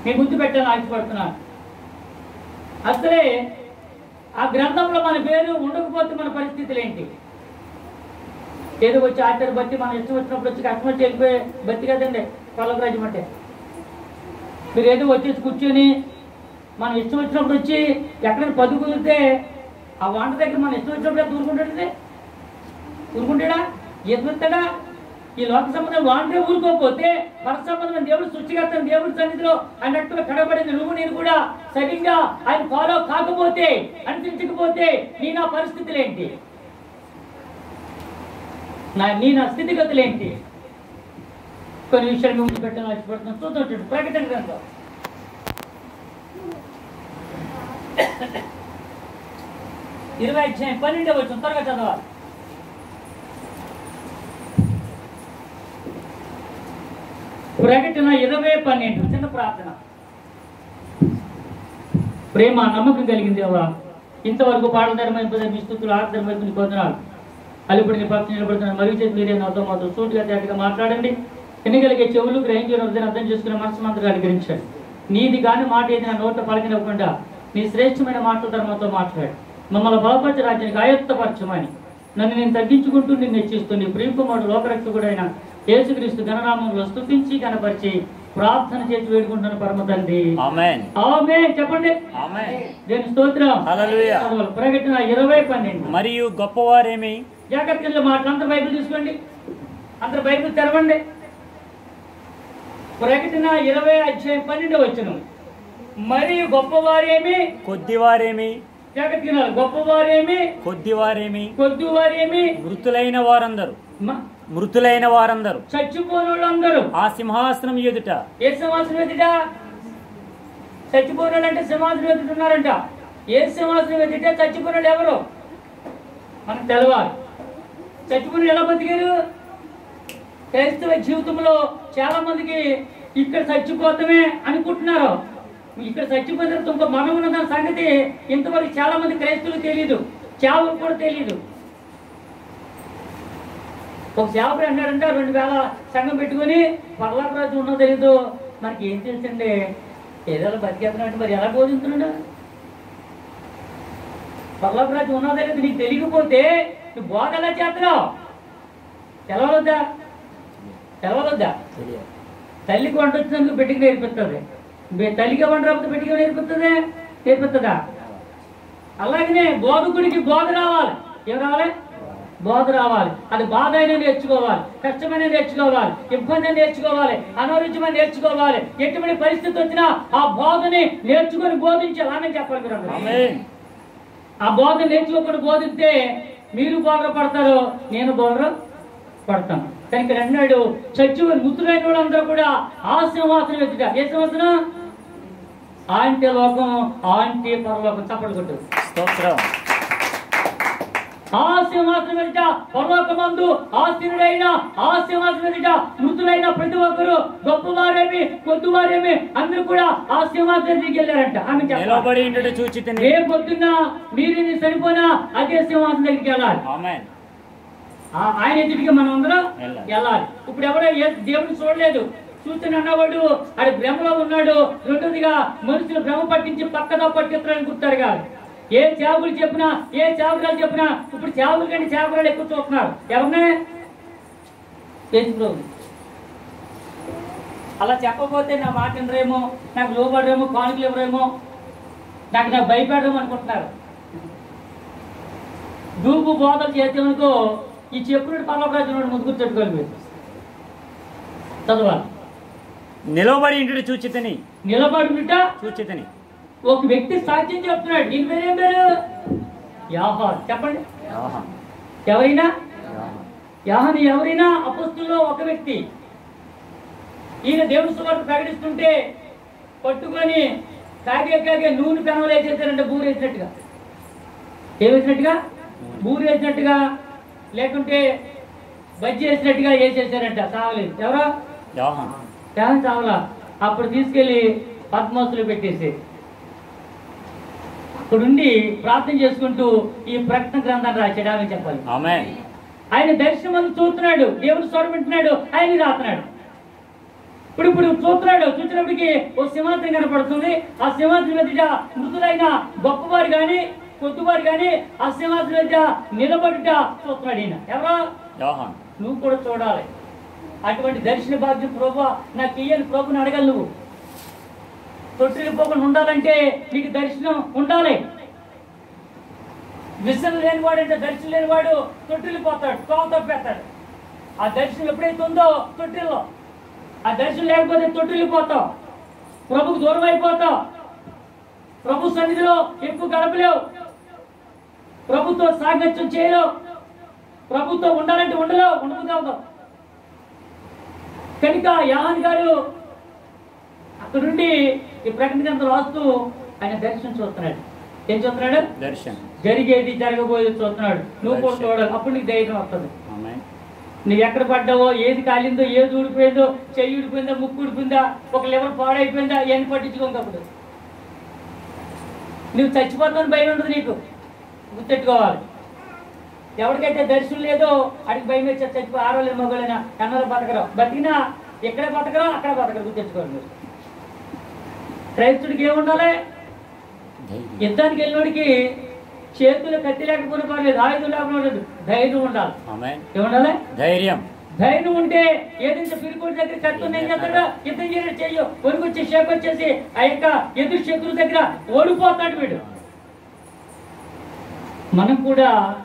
మీ ముందు పెట్టాలని ఆశపడుతున్నాను అసలే ఆ గ్రంథంలో మన పేరు ఉండకపోతే మన పరిస్థితులు ఏంటి ఏదో వచ్చి ఆచార బట్టి మనం ఇష్టం వచ్చినప్పుడు వచ్చి కష్టం వచ్చి వెళ్ళిపోయే బతి కదండి పొలరాజ్యం అంటే మీరు ఏదో వచ్చేసి కూర్చొని మనం ఇష్టం వచ్చినప్పుడు వచ్చి ఎక్కడైనా పదు కుదిరితే ఆ వంట దగ్గర మనం ఇష్టం వచ్చినప్పుడు ఊరుకుంటాడండి ఊరుకుంటాడా ఎదుగుతాడా ఈ లోక సంబంధం వాంటే ఊరుకోకపోతే పర సంబంధం దేవుడు సృష్టికర్త దేవుడి సన్నిధిలో అన్నట్టుగా కడబడింది నువ్వు నేను కూడా సరిగ్గా ఆయన ఫాలో కాకపోతే అనుసరించకపోతే నీ నా పరిస్థితులు ఏంటి నా నీ నా స్థితిగతులు ఏంటి కొన్ని విషయాలు ముందు పెట్టాలని ఆశపడుతున్నాను చూద్దాం ప్రకటన గ్రంథం ఇరవై అధ్యాయం పన్నెండు వచ్చిన త్వరగా చదవాలి ప్రకటన ఇరవై పన్నెండు చిన్న ప్రార్థన ప్రేమ నమ్మకం కలిగింది దేవా ఇంతవరకు పాడధర్మ మీ స్థుతులు ఆడధర్మ మీ పొందనాలు అలిపుడి నీ పక్షం నిలబడుతున్న మరియు చేసి మీరే నాతో మాతో సూటిగా తేటగా మాట్లాడండి ఎన్నికలకే చెవులు గ్రహించిన హృదయం అర్థం చేసుకునే మనసు మంత్రులు అనుగ్రహించండి నీది కాని మాట ఏది నా నోట పలకనివ్వకుండా నీ శ్రేష్టమైన మాటల ధర్మంతో మాట్లాడు మమ్మల్ని బలపరచ రాజ్యానికి ఆయత్తపరచమని నన్ను నేను తగ్గించుకుంటూ నిన్ను హెచ్చిస్తూ నీ ప్రియకుమారుడు లోకరక్షకుడైన యేసుక్రీస్తు గణనామంలో స్తుతించి కనపరిచి ప్రార్థన చేసి వేడుకుంటున్న పరమ తండ్రి ఆమెన్ ఆమె చెప్పండి ఆమెన్ దేని స్తోత్రం హల్లెలూయా. చదవాలి. ప్రకటన ఇరవై పన్నెండు మరియు గొప్పవారేమి జాగ్రత్తగా మాట అందరు బైబిల్ తీసుకోండి అందరు బైబిల్ తెరవండి ప్రకటన ఇరవై అధ్యాయం పన్నెండు వచ్చును మరియు గొప్పవారేమి కొద్దివారేమి జాగ్రత్తగా గొప్పవారేమి కొద్దివారేమి కొద్దివారేమి మృతులైన వారందరూ మ- మృతులైన వారందరూ చచ్చిపోయిన వాళ్ళందరూ ఆ సింహాసనం ఎదుట ఏ సింహాసనం ఎదుట చచ్చిపోయిన అంటే సింహాసనం ఎదుట ఉన్నారంట ఏ సింహాసనం ఎదుట చచ్చిపోయిన వాళ్ళు ఎవరు మనకు తెలవాలి చచ్చిపోయిన ఎలా బతికారు క్రైస్తవ జీవితంలో చాలా మందికి ఇక్కడ చచ్చిపోతామే అనుకుంటున్నారు ఇక్కడ చచ్చిపోయిన తర్వాత ఇంకో మనం ఉన్న దాని సంగతి ఇంతవరకు చాలా మంది క్రైస్తవులకు తెలియదు చావుకు కూడా తెలియదు ఒక సేవకుడు అన్నాడంటే రెండు వేల సంఘం పెట్టుకొని పర్లాక రాజు ఉన్నదో తెలీదు మనకి ఏం తెలుసండి ఏదో బతికేస్తున్నాడు మరి ఎలా బోధిస్తున్నాడు పర్లాక రాజు ఉన్నదో తెలియదు నీకు తెలియకపోతే నువ్వు బోధ ఎలా చేస్తున్నావు తెలవలొద్దా తెలవలొద్దా తల్లికి వంట వచ్చినందుకు బిడ్డకి నేర్పిస్తుంది బి- తల్లికి వంట రాకపోతే బిడ్డకి నేర్పిస్తుంది నేర్పిస్తుందా అలాగనే బోధకుడికి బోధ రావాలి ఏం రావాలి బోధ రావాలి అది బాధ అయినా నేర్చుకోవాలి కష్టమైన నేర్చుకోవాలి ఇబ్బంది అయినా నేర్చుకోవాలి అనారోగ్యమైన నేర్చుకోవాలి ఎటువంటి పరిస్థితి వచ్చినా ఆ బోధని నేర్చుకొని బోధించాలి ఆమె చెప్పాలి మీరు అందరూ. ఆమేన్ ఆ బోధ నేర్చుకోకుండా బోధిస్తే మీరు బోధ పడతారు నేను బోధ పడతాను కనుక అన్నాడు చచ్చు మృతులైన వాళ్ళందరూ కూడా ఆ సింహాసనం ఎదుట ఏ సింహాసనం ఆంటీ లోకం ఆంటీ పరలోకం చప్పట్లు కొట్టు స్తోత్రం ఆ సింహాసనం ఎదుట పరలోకమందు ఆస్తినుడైన ఆ సింహాసనం ఎదుట మృతులైన ప్రతి ఒక్కరు గొప్పవారేమి కొద్దివారేమి అందరూ కూడా ఆ సింహాసనం దగ్గరికి వెళ్ళారంట ఆమె చెప్పాలి నిలబడి ఇంటి చూచి తిని ఏ పొద్దున్న మీరు ఇది సరిపోయినా అదే సింహాసనం దగ్గరికి వెళ్ళాలి ఆమెన్ ఆ- ఆయన ఎదుటికి మనం అందరం వెళ్ళాలి. వెళ్ళాలి ఇప్పుడు ఎవరో ఏ దేవుడిని చూడలేదు చూస్తున్న అన్నవాడు అది భ్రమలో ఉన్నాడు రెండోదిగా మనుషులు భ్రమ పట్టించి పక్కదో పట్టిస్తారని గుర్తారు కాదు ఏ సేవకులు చెప్పినా ఏ సేవకురాలు చెప్పినా ఇప్పుడు సేవకుల కంటే సేవకురాలు ఎక్కువ చూస్తున్నారు ఎవరినే యేసు ప్రభువుని. అలా చెప్పకపోతే నా మాట వినరేమో నాకు లోబడరేమో కానుకలు ఇవ్వరేమో నాకు నాకు భయపడరేమో అనుకుంటున్నారు దూపు బోధలు చేసేవనుకో ఈ చెప్పుడు పర్వరాజు ముందు కూర్చోట్టుకోవాలి మీరు చదవాలి నిలబడి ఇంటి చూచి తిని నిలబడుట చూచి తిని ఒక వ్యక్తి సాక్ష్యం చెప్తున్నాడు దీని పేరేం పేరు యాహా చెప్పండి ఆహా. ఎవరైనా ఆహా. యాహని ఎవరైనా అపస్తుల్లో ఒక వ్యక్తి ఈయన దేవుని సువార్త ప్రకటిస్తుంటే పట్టుకొని కాగే కాగే నూనె పెనవలు వేసేసారంటే బూరు వేసినట్టుగా ఏం వేసినట్టుగా బూరు వేసినట్టుగా లేకుంటే బజ్జి వేసినట్టుగా వేసేసారంట చావలేదు ఎవరో ఆహా. చాలా చావలా అప్పుడు తీసుకెళ్లి పద్మోసులు పెట్టేసి అక్కడుండి ప్రార్థన చేసుకుంటూ ఈ ప్రకటన గ్రంథాన్ని రాశాడు ఆమె చెప్పాలి ఆమేన్ ఆయన దర్శనం అందు చూస్తున్నాడు దేవుడు స్వరం వింటున్నాడు ఆయన రాస్తున్నాడు ఇప్పుడు ఇప్పుడు చూస్తున్నాడు చూసినప్పటికి ఓ సింహాసనం కనపడుతుంది ఆ సింహాసనం ఎదుట మృతులైన గొప్పవారు కానీ కొద్దివారు కానీ ఆ సింహాసనం ఎదుట నిలబడుట చూస్తున్నాడు ఈయన ఎవరో యోహాన్ నువ్వు కూడా చూడాలి అటువంటి దర్శన భాగ్యం ప్రభు నాకు ఇయ్యని ప్రభుని అడగలు నువ్వు తొట్టిల్లి పోకుండా ఉండాలంటే నీకు దర్శనం ఉండాలి విషయం లేనివాడు అంటే దర్శనం లేనివాడు తొట్టిల్లిపోతాడు కోవతో పెడతాడు ఆ దర్శనం ఎప్పుడైతే ఉందో తొట్టిల్లో ఆ దర్శనం లేకపోతే తొట్టిల్లిపోతావు ప్రభుకు దూరం అయిపోతావు ప్రభు సన్నిధిలో ఎక్కువ గడపలేవు ప్రభుత్వ సాంగత్యం చేయలేవు ప్రభుత్వం ఉండాలంటే ఉండలేవు ఉండకపోతావు కనుక యాహన్ గారు అక్కడుండి ఈ ప్రకటన గ్రంథం రాస్తూ ఆయన దర్శనం చూస్తున్నాడు ఏం చూస్తున్నాడు దర్శనం జరిగేది జరగబోయేది చూస్తున్నాడు నువ్వు కూడా చూడాలి అప్పుడు నీకు ధైర్యం వస్తుంది ఆమె నువ్వు ఎక్కడ పడ్డావో ఏది కాలిందో ఏది ఊడిపోయిందో చెయ్యి ఊడిపోయిందా ముక్కు ఊడిపోయిందా ఒక లివర్ పాడైపోయిందా ఇవన్నీ పట్టించుకోకప్పుడు నువ్వు చచ్చిపోతావని భయం ఉండదు నీకు గుర్తెట్టుకోవాలి ఎవరికైతే దర్శనం లేదో అడిగి భయం వచ్చి చచ్చిపో ఆరోలేదు మగోలైనా కన్నర బతకరు బతికినా ఎక్కడ బతకరో అక్కడ బతకరు గుర్తెచ్చుకోండి మీరు క్రైస్తుడికి ఏముండాలి ధైర్యం యుద్ధానికి వెళ్ళినోడికి చేతులు కత్తి లేకపోయినా పర్లేదు ఆయుధం లేకపోయినా పర్లేదు ధైర్యం ఉండాలి ఆమె ఏముండాలి ధైర్యం ధైర్యం ఉంటే ఏదైతే పిరుకోడి దగ్గర కట్టుకుని ఏం చేస్తాడు యుద్ధం చేయడం చెయ్యు వణుకొచ్చి షేప్ వచ్చేసి ఆ యొక్క ఎదురు శత్రువు దగ్గర ఓడిపోతాడు వీడు మనం కూడా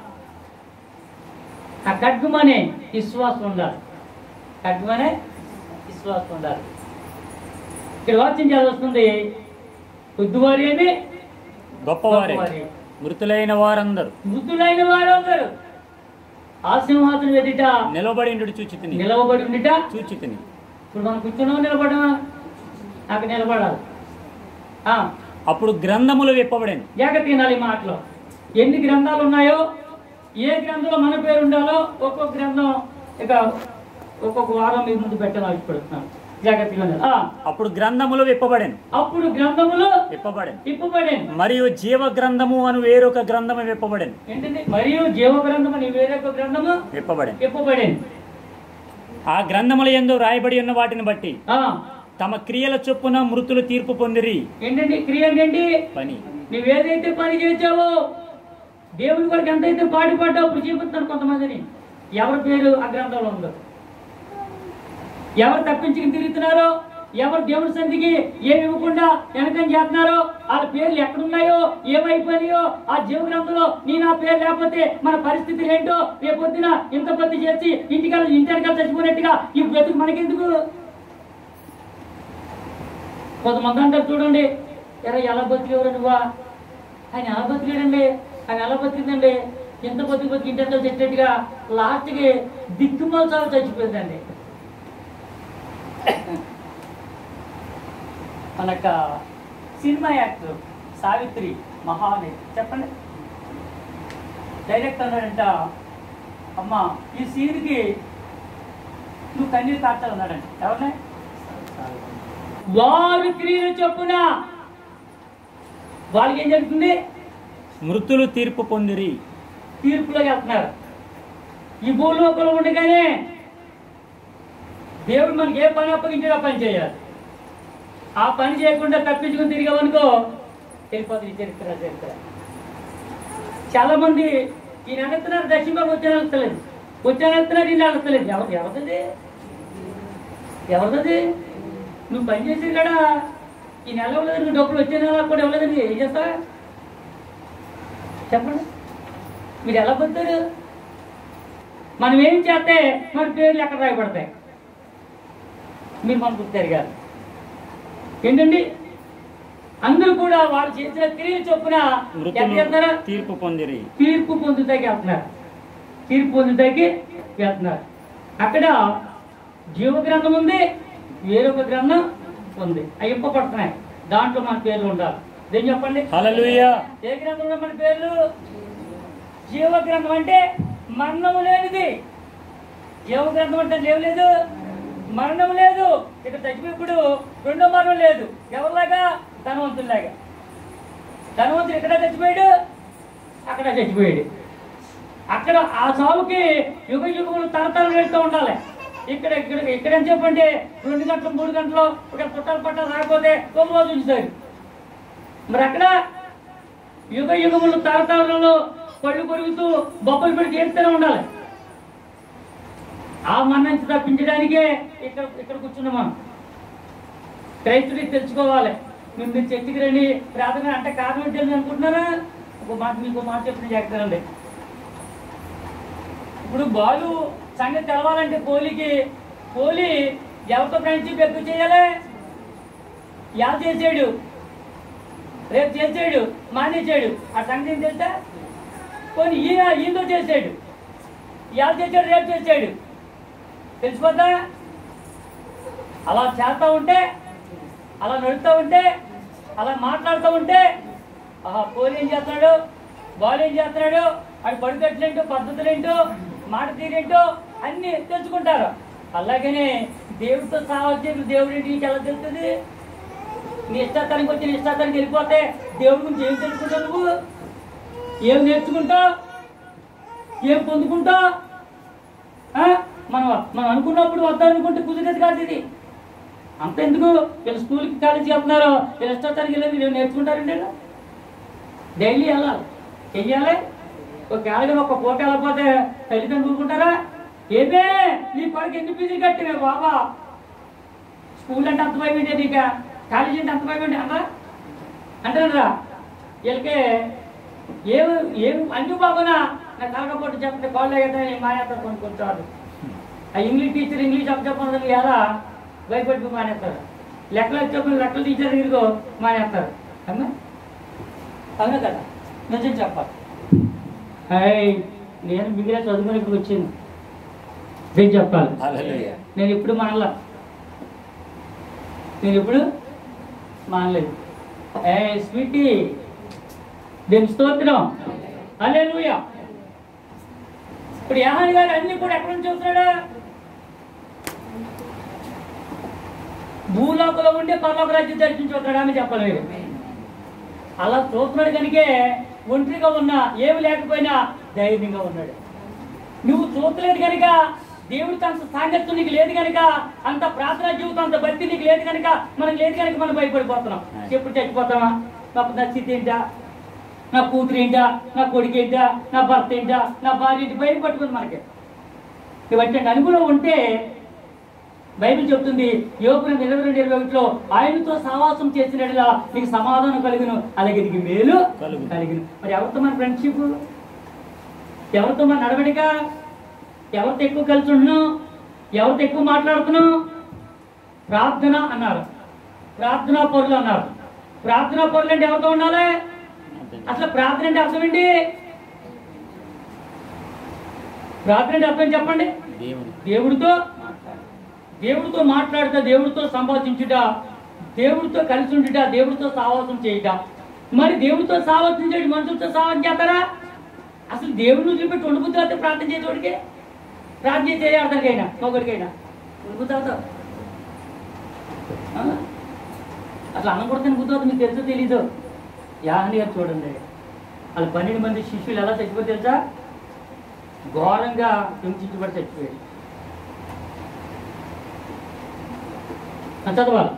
ఆ ఖడ్గమనే విశ్వాసం ఉండాలి ఖడ్గమనే విశ్వాసం ఉండాలి ఇక్కడ వాక్యం చదవస్తుంది కొద్దివారేమి గొప్పవారే గొప్పవారే. మృతులైన వారందరూ మృతులైన వారందరూ ఆ సింహాసనం ఎదుట నిలబడి చూచి తిని నిలవబడి ఉండిట చూచి తిని ఇప్పుడు మనం కూర్చున్నాం నిలబడమా నాకు నిలబడాలి ఆ, అప్పుడు గ్రంథములు విప్పబడేను జాగ్రత్త వినాలి ఈ మాటలో ఎన్ని గ్రంథాలు ఉన్నాయో ఏ గ్రంథంలో మన పేరు ఉండాలో ఒక్కొక్క గ్రంథం ఇక ఒక్కొక్క వారం మీ ముందు పెట్టాలి ఇప్పుడుతున్నాను జాగ్రత్తగా వినాలి. ఆ అప్పుడు గ్రంథములు విప్పబడేను అప్పుడు గ్రంథములు విప్పబడేను ఇప్పబడేను మరియు జీవ గ్రంథము అను వేరొక గ్రంథము విప్పబడేను ఏంటండి మరియు జీవ గ్రంథం అని వేరొక గ్రంథము విప్పబడేను ఇప్పబడేను ఆ గ్రంథముల యందు రాయబడి ఉన్న వాటిని బట్టి ఆ, తమ క్రియల చొప్పున మృతులు తీర్పు పొందిరి ఏంటండి క్రియ ఏంటండి పని నువ్వేదైతే పని చేసావో దేవుని కొరకు ఎంతైతే పాటుపడ్డావు ఇప్పుడు చూపిస్తాను కొంతమందిని ఎవరి పేరు ఆ గ్రంథంలో ఉందో ఎవరు తప్పించుకుని తిరుగుతున్నారో ఎవరు దేవుడి సంధికి ఏమి ఇవ్వకుండా వెనకం చేస్తున్నారో వాళ్ళ పేర్లు ఎక్కడున్నాయో ఏమైపోయినాయో ఆ జీవ గ్రంథంలో నీ నా పేరు లేకపోతే మన పరిస్థితులు ఏంటో రేపొద్దున ఇంత పత్తి చేసి ఇంటికాల ఇంటికాల చచ్చిపోయినట్టుగా ఈ బ్రతుకు మనకెందుకు కొంతమంది అంటారు చూడండి ఎరా ఎలా బతికేవరు నువ్వా ఆయన ఎలా బతికాడండి ఆయన ఎలా బతికిందండి ఎంత బతికి బతికి ఇంటర్లో చెట్టట్టుగా లాస్ట్కి దిక్కుమాల చావు చచ్చిపోయిందండి మనక సినిమా యాక్టర్ సావిత్రి మహానటి చెప్పండి డైరెక్టర్ అన్నాడంట అమ్మ ఈ సీన్కి నువ్వు కన్నీరు కార్చాలన్నాడంట ఎవరినే వారు క్రియలు చొప్పున వాళ్ళకి ఏం జరుగుతుంది మృతులు తీర్పు పొందిరి తీర్పులోకి వెళ్తున్నారు ఈ భూలోకంలో ఉండగానే దేవుడు మనకి ఏ పని అప్పగించాడో ఆ పని చేయాలి ఆ పని చేయకుండా తప్పించుకుని తిరిగామనుకో వెళ్ళిపోతుంది ఈ చరిత్ర ఆ చరిత్ర చాలా మంది ఈయన వెళ్తున్నారు దక్షిణ వచ్చాను వెళ్తలేదు వచ్చాను వెళ్తున్నారు ఈయన వెళ్తలేదు ఎవరు ఎవరిది ఎవరిది నువ్వు పని చేసేది కదా ఈ నెల ఇవ్వలేదు నువ్వు డబ్బులు వచ్చే నెల కూడా ఇవ్వలేదండి ఏం చేస్తా చెప్పండి మీరు ఎలా పొందుతారు మనం ఏం చేస్తే మన పేర్లు ఎక్కడ రాయబడతాయి మీరు మనకు తిరగాలి ఏంటండి అందరూ కూడా వాళ్ళు చేసిన క్రియ చొప్పున ఎక్కడ మృతులు వెళ్తారా తీర్పు పొందిరి తీర్పు పొందుతాకి వెళ్తున్నారు తీర్పు పొందుతాకి వెళ్తున్నారు అక్కడ జీవ గ్రంథం ఉంది వేరొక గ్రంథం ఉంది అవి ఇంపబడుతున్నాయి దాంట్లో మన పేర్లు ఉండాలి దేని చెప్పండి హల్లెలూయా ఏ గ్రంథంలో మన పేర్లు జీవ గ్రంథం అంటే మరణము లేనిది జీవ గ్రంథం అంటే లేవు లేదు మరణం లేదు ఇక్కడ చచ్చిపోయినప్పుడు రెండో మరణం లేదు ఎవరిలాగా ధనవంతుల్లాగా ధనవంతుడు ఇక్కడ చచ్చిపోయాడు అక్కడ చచ్చిపోయాడు అక్కడ ఆ చావుకి యుగ యుగములు తరతరం వెళ్తూ ఉండాలి ఇక్కడ ఇక్కడ ఇక్కడ ఏం చెప్పండి రెండు గంటలు మూడు గంటలు ఇక్కడ చుట్టాలు పట్టాలు రాకపోతే ఒక రోజు ఉంచుతారు మరి అక్కడ యుగ యుగములు తరతరాలలో పళ్ళు కొరుగుతూ బొబ్బలు పెట్టి చేస్తూనే ఉండాలి ఆ మన నుంచి తప్పించడానికే ఇక్కడ ఇక్కడ కూర్చున్నాం మనం క్రైస్తుడికి తెలుసుకోవాలి మేము మీరు చర్చికి రండి ప్రార్థన అంటే కారణం ఏంటి అని అనుకుంటున్నారా ఒక మాట మీకు ఒక మాట చెప్పిన జాగ్రత్త ఇప్పుడు బాలు సంగతి తెలవాలంటే కోహ్లీకి కోహ్లీ ఎవరితో ఫ్రెండ్షిప్ ఎక్కువ చేయాలి ఎలా చేసాడు రేపు చేసాడు మానేసాడు ఆ సంగతి ఏం తెలుసా కొన్ని ఈయన ఈయనతో చేసాడు ఎలా చేసాడు రేపు చేసాడు తెలిసిపోతా అలా చేస్తూ ఉంటే అలా నడుస్తూ ఉంటే అలా మాట్లాడుతూ ఉంటే ఆహా కోహ్లీ ఏం చేస్తున్నాడు బాల్ ఏం చేస్తున్నాడు అది పడుకట్లేంటో పద్ధతులేంటో మాట తీరేంటో అన్ని తెలుసుకుంటారు అలాగనే దేవుడితో సావచ్చేది దేవుడి నీకు ఎలా తెలుస్తుంది నీ ఇష్టానికి వచ్చి నీ ఇష్టానికి వెళ్ళిపోతే దేవుడి గురించి ఏం తెలుసుకుంటావు నువ్వు ఏం నేర్చుకుంటావు ఏం పొందుకుంటావు ఆ? మనం మనం అనుకున్నప్పుడు వద్దాం అనుకుంటే కుదిరేది కాదు ఇది అంతెందుకు వీళ్ళు స్కూల్కి కాలేజీకి వెళ్తున్నారు వీళ్ళు ఇష్టానికి వెళ్ళి వీళ్ళు నేర్చుకుంటారండి వీళ్ళు? డైలీ వెళ్ళాలి చెయ్యాలి ఒక కాలగా ఒక పూట వెళ్ళకపోతే తల్లిదండ్రులు ఊరుకుంటారా ఏమే నీ కొడుకు ఎన్ని ఫీజులు కట్టివే బాబా స్కూల్ అంటే అంత భయం ఏంటి నీక కాలేజీ అంటే అంత భయం ఏంటి అంటారా అంటారా వీళ్ళకి ఏం ఏం అంజు బాబునా నా కలగపోటు చెప్తే కాళ్ళు అయ్యాడని మానేస్తారు కొన్ని కొంచెం ఆ ఇంగ్లీష్ టీచర్ ఇంగ్లీష్ అప్ చెప్పడం ఎలా భయపడి మానేస్తారు లెక్కలు చెప్పిన లెక్కలు టీచర్ ఇరుగో మానేస్తారు అవునా అవునా కదా నిజం చెప్పాలి హాయ్ నేను మిగిలిన చదువుకుని ఇక్కడికి వచ్చింది నేను చెప్పాలి హల్లెలూయా. నేను ఇప్పుడు మానలా నేను ఇప్పుడు మానలేదు ఏ స్వీటీ దీని స్తోత్రం అలే ఇప్పుడు యాహాన్ గారు అన్ని కూడా ఎక్కడి నుంచి చూస్తున్నాడా భూలోకంలో ఉండే పర్లోక రాజ్యం దర్శించుకుంటాడు అని చెప్పాలి మీరు అలా చూస్తున్నాడు కనుకే ఒంటరిగా ఉన్నా ఏమి లేకపోయినా ధైర్యంగా ఉన్నాడు నువ్వు చూడలేదు కనుక దేవుడితో అంత సాంగత్యం నీకు లేదు కనుక అంత ప్రార్థనా జీవితం అంత భక్తి నీకు లేదు కనుక మనకు లేదు కనుక మనం భయపడిపోతున్నాం ఎప్పుడు చచ్చిపోతామా నా నా స్థితి ఏంటా నా కూతురు ఏంటా నా కొడుకు ఏంటా నా భర్త ఏంటా నా భార్య ఏంటి భయం పట్టుకుంది మనకి ఇవన్నీ అనుగుణం ఉంటే బైబిల్ చెప్తుంది యోగులు ఇరవై రెండు ఇరవై ఒకటిలో ఆయనతో సహవాసం చేసినట్లా నీకు సమాధానం కలుగును అలాగే నీకు మేలు కలుగును. కలిగిన మరి ఎవరితో మన ఫ్రెండ్షిప్ ఎవరితో మన నడవడిక ఎవరితో ఎక్కువ కలిసి ఉంటున్నాం ఎవరితో ఎక్కువ మాట్లాడుతున్నాం ప్రార్థన అన్నారు ప్రార్థనా పరులు అన్నారు ప్రార్థనా పరులు అంటే ఎవరితో ఉండాలి అసలు ప్రార్థన అంటే అర్థం ఏంటి ప్రార్థన అంటే అర్థం చెప్పండి దేవుని దేవుడితో దేవుడితో మాట్లాడుతా దేవుడితో సంభాషించుట దేవుడితో కలిసి ఉండుట దేవుడితో సావాసం చేయుట మరి దేవుడితో సావాసం చేయడం మనుషులతో సావాసం చేస్తారా అసలు దేవుడిని వదిలిపెట్టి వండుకుతాతే ప్రార్థన చేసేవాడికి ప్రార్థన చేసే అర్థరికైనా ఒకరికైనా వండుకుతావుతా అసలు అన్నం కూడా తినకుతుంది మీకు తెలుసో తెలీదు యాహని గారు చూడండి వాళ్ళ పన్నెండు మంది శిష్యులు ఎలా చచ్చిపోతే తెలుసా ఘోరంగా హింసించబడి చచ్చిపోయాడు ఆ, చదవాలి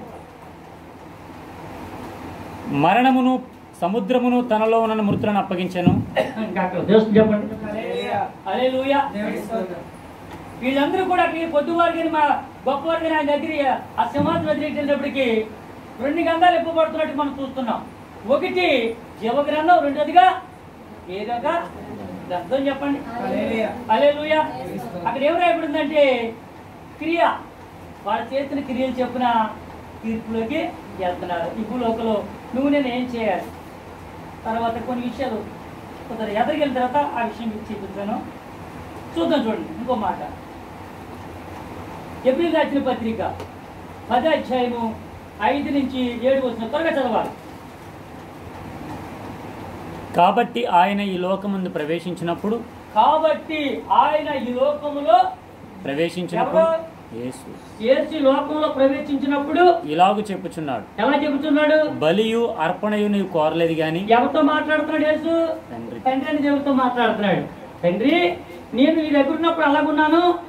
మరణమును సముద్రమును తనలో ఉన్న మృతులను అప్పగించెను ఇంకా అక్కడ దేవుడు చెప్పండి హల్లెలూయా. వీళ్ళందరూ కూడా అక్కడికి పొద్దువారు కానీ మా గొప్పవారు కానీ ఆయన దగ్గర ఆ సింహాసనం ఎదిరించేటప్పటికి రెండు గంధాలు ఇప్పబడుతున్నట్టు మనం చూస్తున్నాం ఒకటి జీవ గ్రంథం రెండోదిగా ఏదొక గ్రంథం చెప్పండి అలే అక్కడ ఏం రాయబడిందంటే క్రియ వాళ్ళు చేసిన క్రియలు చెప్పిన తీర్పులోకి వెళ్తున్నారు ఈ భూలోకలో నువ్వు నేను ఏం చేయాలి తర్వాత కొన్ని విషయాలు కొందరు ఎదరికెళ్ళిన తర్వాత ఆ విషయం మీకు చూపించాను చూద్దాం చూడండి ఇంకో మాట ఎప్రిల్ రాసిన పత్రిక పది అధ్యాయము ఐదు నుంచి ఏడు వచ్చిన త్వరగా చదవాలి కాబట్టి ఆయన ఈ లోకమందు ప్రవేశించినప్పుడు కాబట్టి ఆయన ఈ లోకములో ప్రవేశించినప్పుడు ఎవరు? యేసు ఏసి లోకంలో ప్రవేశించినప్పుడు ఇలాగు చెప్పుచున్నాడు ఎలా చెబుతున్నాడు బలియు అర్పణయు నీవు కోరలేదు గాని ఎవరితో మాట్లాడుతున్నాడు యేసు తండ్రి తండ్రి అని దేవుడితో మాట్లాడుతున్నాడు తండ్రి నేను నీ దగ్గర ఉన్నప్పుడు అలాగున్నాను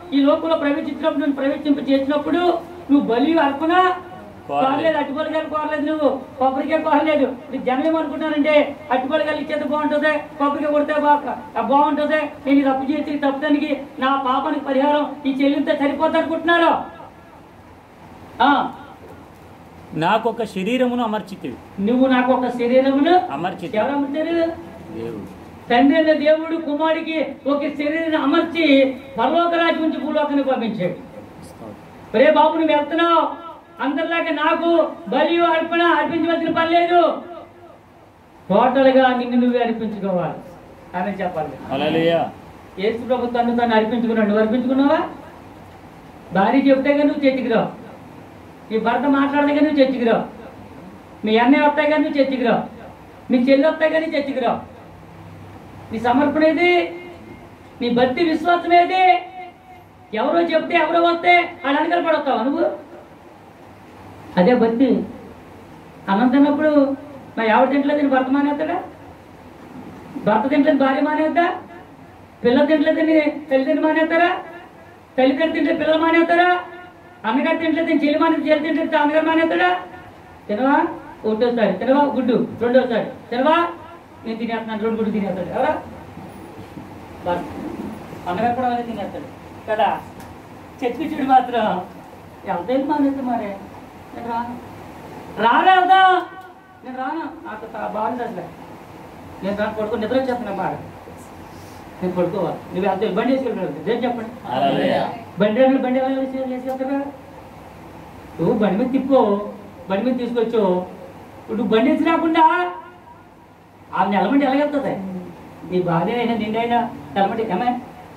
ఈ లోకంలో ప్రవేశించినప్పుడు నేను ప్రవేశింప చేసినప్పుడు నువ్వు బలి అర్పణ కోరలేదు. కోరలేదు అట్టుపలకాయలు కోరలేదు నువ్వు కొబ్బరికాయ కోరలేదు ఇప్పుడు జనం ఏమనుకుంటున్నారంటే అట్టుపలకాయలు ఇచ్చేది బాగుంటుంది కొబ్బరికాయ కొడితే బాగా బాగుంటుంది నేను ఈ తప్పు చేసి ఈ తప్పుదానికి నా పాపానికి పరిహారం ఈ చెల్లింతే సరిపోతుంది అనుకుంటున్నారు ఆ, నాకు ఒక శరీరమును అమర్చితివి నువ్వు నాకు ఒక శరీరమును అమర్చితి ఎవరు అమ్ముతారు దేవుడు తండ్రి అయిన దేవుడు కుమారుడికి ఒక శరీరాన్ని అమర్చి పరలోక రాజ్యం నుంచి భూలోకానికి పంపించాడు స్తోత్రం. ఒరే బాబు నువ్వు వెళ్తున్నావు అందరిలాగా నాకు బలి అర్పణ అర్పించవలసిన పని లేదు టోటల్ గా నిన్ను నువ్వే అర్పించుకోవాలి అని చెప్పాలి హల్లెలూయా యేసు ప్రభు తను తను అర్పించుకున్నాడు నువ్వు అర్పించుకున్నావా భార్య చెప్తే కానీ నువ్వు చర్చికి రావు నీ భర్త మాట్లాడితే కానీ నువ్వు చర్చికి రావు మీ అన్నయ్య వస్తాయి కానీ నువ్వు చర్చికి రావు మీ చెల్లి వస్తాయి కానీ చర్చికి రావు నీ సమర్పణ ఏది నీ భక్తి విశ్వాసం ఏది ఎవరో చెప్తే ఎవరో వస్తే ఆడ వెనకాల పడతావా నువ్వు అదే భక్తి అన్నం తిన్నప్పుడు మా ఎవరు తింటలేదు నీ భర్త మానేస్తాడా భర్త తింటలేదు భార్య మానేద్దా పిల్లలు తింటలేదని తల్లిదండ్రులు మానేస్తారా తల్లిదండ్రులు తింటే పిల్లలు మానేస్తారా అన్నగారు తింటలేదు చెల్లి మానే చెల్లి తింటే అన్నగారు మానేస్తాడా తినవా ఒకటోసారి తినవా గుడ్డు రెండోసారి తినవా నేను తినేస్తున్నాను రెండు గుడ్డు తినేస్తాడు ఎవరా బస్ అన్నగారు కూడా అలాగే తినేస్తాడు కదా చచ్చిపిచ్చుడు మాత్రం ఎంత మానేస్తా మరే నేను రాను రాలే వెళ్దా నేను రాను నాకు తా- బాగుంది అసలు నేను రాను పడుకో నిద్ర వచ్చేస్తున్నా బాగా నేను పడుకోవాలి నువ్వు వెళ్తే బండి వేసుకెళ్ళి దేని చెప్పండి హల్లెలూయా బండి అన్నాడు, బండి ఎలా వేసి వేసుకెళ్తారా నువ్వు బండి మీద తిప్పో బండి మీద తీసుకొచ్చు నువ్వు బండి వేసి రాకుండా ఆ నెలమండి ఎలాగెళ్తుంది నీ భార్య అయినా నిండైనా నెలమండి ఏమే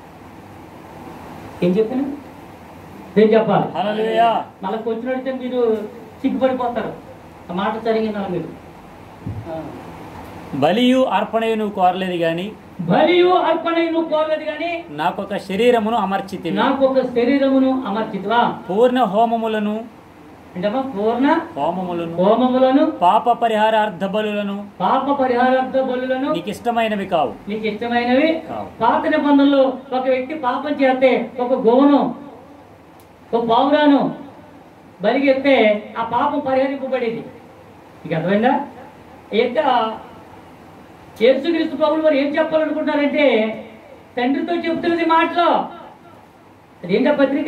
ఏం చెప్పాను ఏం చెప్పాలి హల్లెలూయా మళ్ళీ వచ్చినట్టు మీరు సిగ్గుపడిపోతారు ఆ మాట జరిగిందా మీరు ఆ. బలియు అర్పణయు నువ్వు కోరలేదు గాని బలియు అర్పణ నువ్వు కోరలేదు కానీ నాకు ఒక శరీరమును అమర్చితివి నాకు ఒక శరీరమును అమర్చిత్వా పూర్ణ హోమములను అంటే పూర్ణ హోమములను హోమములను పాప పరిహారార్థ బలులను పాప పరిహారార్థ బలులను నీకు ఇష్టమైనవి కావు నీకు ఇష్టమైనవి కావు. పాత నిబంధనలు ఒక వ్యక్తి పాపం చేస్తే ఒక గోవును ఒక పావురాను బలిగెత్తే ఆ పాపం పరిహరింపబడేది మీకు అర్థమైందా ఇక యేసుక్రీస్తు ప్రభులు వారు ఏం చెప్పాలనుకుంటారంటే తండ్రితో చెప్తున్నది మాటలో అదేంటా పత్రిక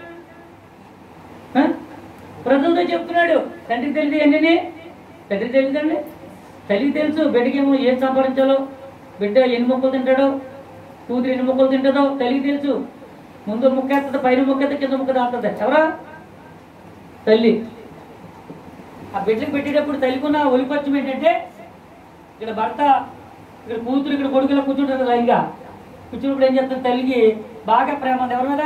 ఆ? ప్రజలతో చెప్తున్నాడు తండ్రికి తెలియదు అన్నీ తండ్రికి తెలియదండి తల్లికి తెలుసు బిడ్డకేమో ఏం సంపాదించాలో బిడ్డ ఎన్ని మొక్కలు తింటాడో కూతురు ఎన్ని మొక్కలు తింటుందో తల్లికి తెలుసు ముందు ముక్క ఎత్తది పైన ముక్క ఎత్త కింద ముక్క దాస్తుంది ఎవరా తల్లి ఆ బిడ్డకి పెట్టేటప్పుడు తల్లికున్న ఒలిపచ్చం ఏంటంటే ఇక్కడ భర్త ఇక్కడ కూతురు ఇక్కడ కొడుకు ఇలా కూర్చుంటారు లైన్గా కూర్చున్నప్పుడు ఏం చేస్తుంది తల్లికి బాగా ప్రేమ ఉంది ఎవరి మీద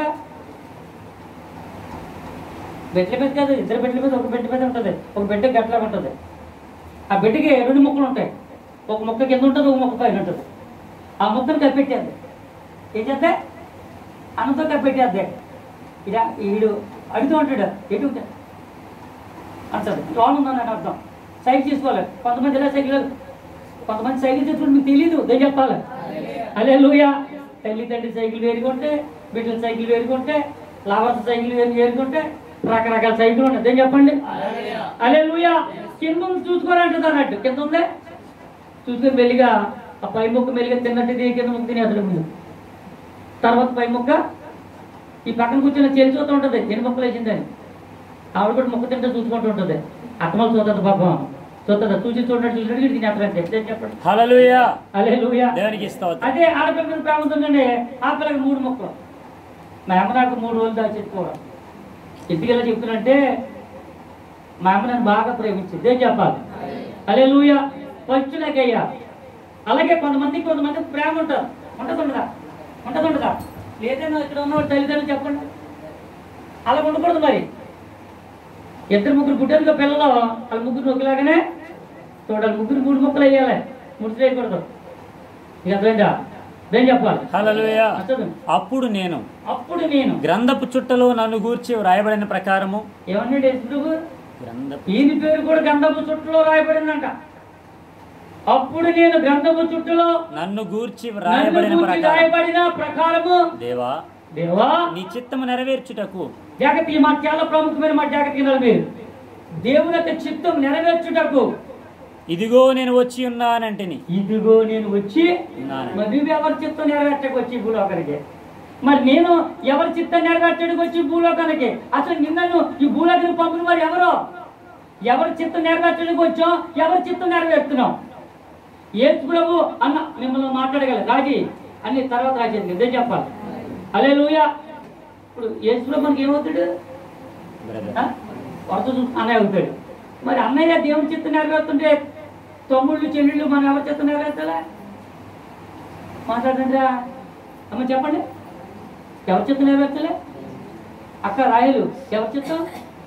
బిడ్డల మీద కాదు ఇద్దరు బిడ్డల మీద ఒక బిడ్డ మీద ఉంటుంది ఒక బిడ్డ గట్లా ఉంటుంది ఆ బిడ్డకి రెండు ముక్కలు ఉంటాయి ఒక ముక్క కింద ఉంటుంది ఒక ముక్క పైన ఉంటుంది ఆ ముక్కను కప్పెట్టేది ఏం చేస్తే అన్నంతో కప్పెట్టేద్ది ఇలా వీడు అడుగుతూ ఉంటాడు ఎటు ఉంటాడు అంటది లోన్ ఉందని అర్థం సైకిల్ తీసుకోవాలి కొంతమంది ఇలా సైకిల్ కొంతమంది సైకిల్ తెచ్చుకుంటే మీకు తెలియదు నేను చెప్పాలి అలే లూయా తల్లి తండ్రి సైకిల్ వేరుకుంటే బిడ్డల సైకిల్ వేరుకుంటే లవర్స్ సైకిల్ వేరు వేరుకుంటే రకరకాల సైకిల్ ఉంటాయి నేను చెప్పండి అలే లూయా కింద ఉంది చూసుకోరంటుంది అన్నట్టు కింద ఉందే చూసుకొని మెల్లిగా ఆ పై ముక్క మెల్లిగా తిన్నట్టు ఇది కింద ముక్క తినేస్తాడు ముందు తర్వాత పై ముక్క ఈ పక్కన కూర్చొని చెల్లి చూస్తూ ఉంటుంది ఎన్ని ముక్కలు వేసిందని ఆవిడ కూడా ముక్క తింటే చూసుకుంటూ ఉంటుంది అత్తమలు చూస్తుంది పాపం చూస్తుంది చూసి చూడట్టు చూసినట్టు వీడికి తినేస్తారంటే ఎట్లా చెప్పండి హల్లెలూయా అలే లూయా దేవునికి స్తోత్రం అదే ఆడపిల్ల మీద ప్రేమ ఉంటుందండి ఆ పిల్లకి మూడు మొక్కలు మా అమ్మ నాకు మూడు రోజులు దాకా చెప్పుకోవడం ఎందుకు ఇలా చెప్తున్నంటే మా అమ్మ నన్ను బాగా ప్రేమించింది ఏం చెప్పాలి అలే లూయ పంచులకయ్యా అలాగే కొంతమందికి కొంతమందికి ప్రేమ ఉంటారు ఉంటుందా ఉంటుందా లేదన్నా ఇక్కడ ఉన్న తల్లిదండ్రులు చెప్పండి అలా ఉండకూడదు మరి ఇద్దరు ముగ్గురు గుడ్డలతో పిల్లలు వాళ్ళ ముగ్గురు ఒకేలాగానే చూడాలి ముగ్గురు మూడు ముక్కలు వేయాలి ముడి వేయకూడదు ఇక అర్థమైందా ఏం చెప్పాలి హల్లెలూయా అర్థం అప్పుడు నేను అప్పుడు నేను గ్రంథపు చుట్టలో నన్ను గూర్చి వ్రాయబడిన ప్రకారము ఏమన్నాడు యేసుప్రభు గ్రంథపు ఈయన పేరు కూడా గ్రంథపు చుట్టలో రాయబడిందంట అప్పుడు నేను గ్రంథపు చుట్టలో నన్ను గూర్చి నన్ను వ్రాయబడిన గూర్చి ప్రకారం రాయబడిన ప్రకారము దేవా దేవా నీ చిత్తము నెరవేర్చుటకు జాగ్రత్త ఈ మాట చాలా ప్రాముఖ్యమైన మాట జాగ్రత్త వినాలి మీరు దేవుని యొక్క చిత్తం నెరవేర్చుటకు ఇదిగో నేను వచ్చి ఉన్నానంటిని ఇదిగో నేను వచ్చి ఉన్నాను. మరి నువ్వు ఎవరి చిత్తం నెరవేర్చకు వచ్చి ఈ భూలోకానికి మరి నేను ఎవరి చిత్తం నెరవేర్చడానికి వచ్చి ఈ భూలోకానికి అసలు నిన్నను ఈ భూలోకానికి పంపిన వారు ఎవరు ఎవరి చిత్తం నెరవేర్చడానికి వచ్చాం ఎవరి చిత్తం నెరవేరుతున్నాం ఏసు ప్రభు అన్న మిమ్మల్ని మాట్లాడగలరు రాజీ అన్ని తర్వాత రాజీ నిజం చెప్పాలి అలే ఇప్పుడు ఏసు ప్రభు మనకి ఏమవుతాడు బ్రదర్ ఆ? వరద చూసి అన్నయ్య అవుతాడు మరి అన్నయ్య దేవుని చిత్తం నెరవేరుతుంటే తమ్ముళ్ళు చెల్లెళ్ళు మనం ఎవరి చిత్తం నెరవేర్చాలా మాట్లాడండి అమ్మ చెప్పండి ఎవరి చిత్తం నెరవేర్చలే అక్క రాయలు ఎవరి చిత్తం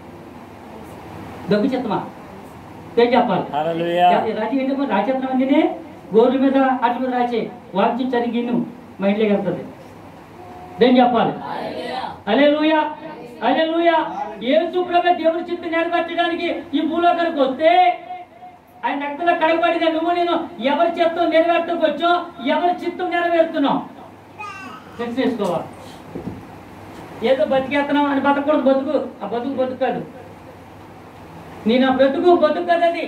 దొంగ చిత్తమా ఏం చెప్పాలి హల్లెలూయా రాజీ ఏంటమ్మా రాజచిత్రం అందినే గోర్ల మీద అట్ల మీద రాసే వాంచి చరిగిన్ను మా ఇంట్లోకి వెళ్తుంది దేని చెప్పాలి అలే లూయా అలే లూయా యేసు ప్రభు దేవుని చిత్తం నెరవేర్చడానికి ఈ భూలోకానికి వస్తే ఆయన రక్తంలో కడగబడిన నువ్వు నేను ఎవరి చిత్తం నెరవేర్తకు వచ్చో ఎవరి చిత్తం నెరవేరుతున్నావు తెలిసి చేసుకోవాలి ఏదో బతికేస్తున్నాం అని బతకూడదు బతుకు ఆ బతుకు బతుకు కాదు నేను ఆ బ్రతుకు బతుకు కదా అది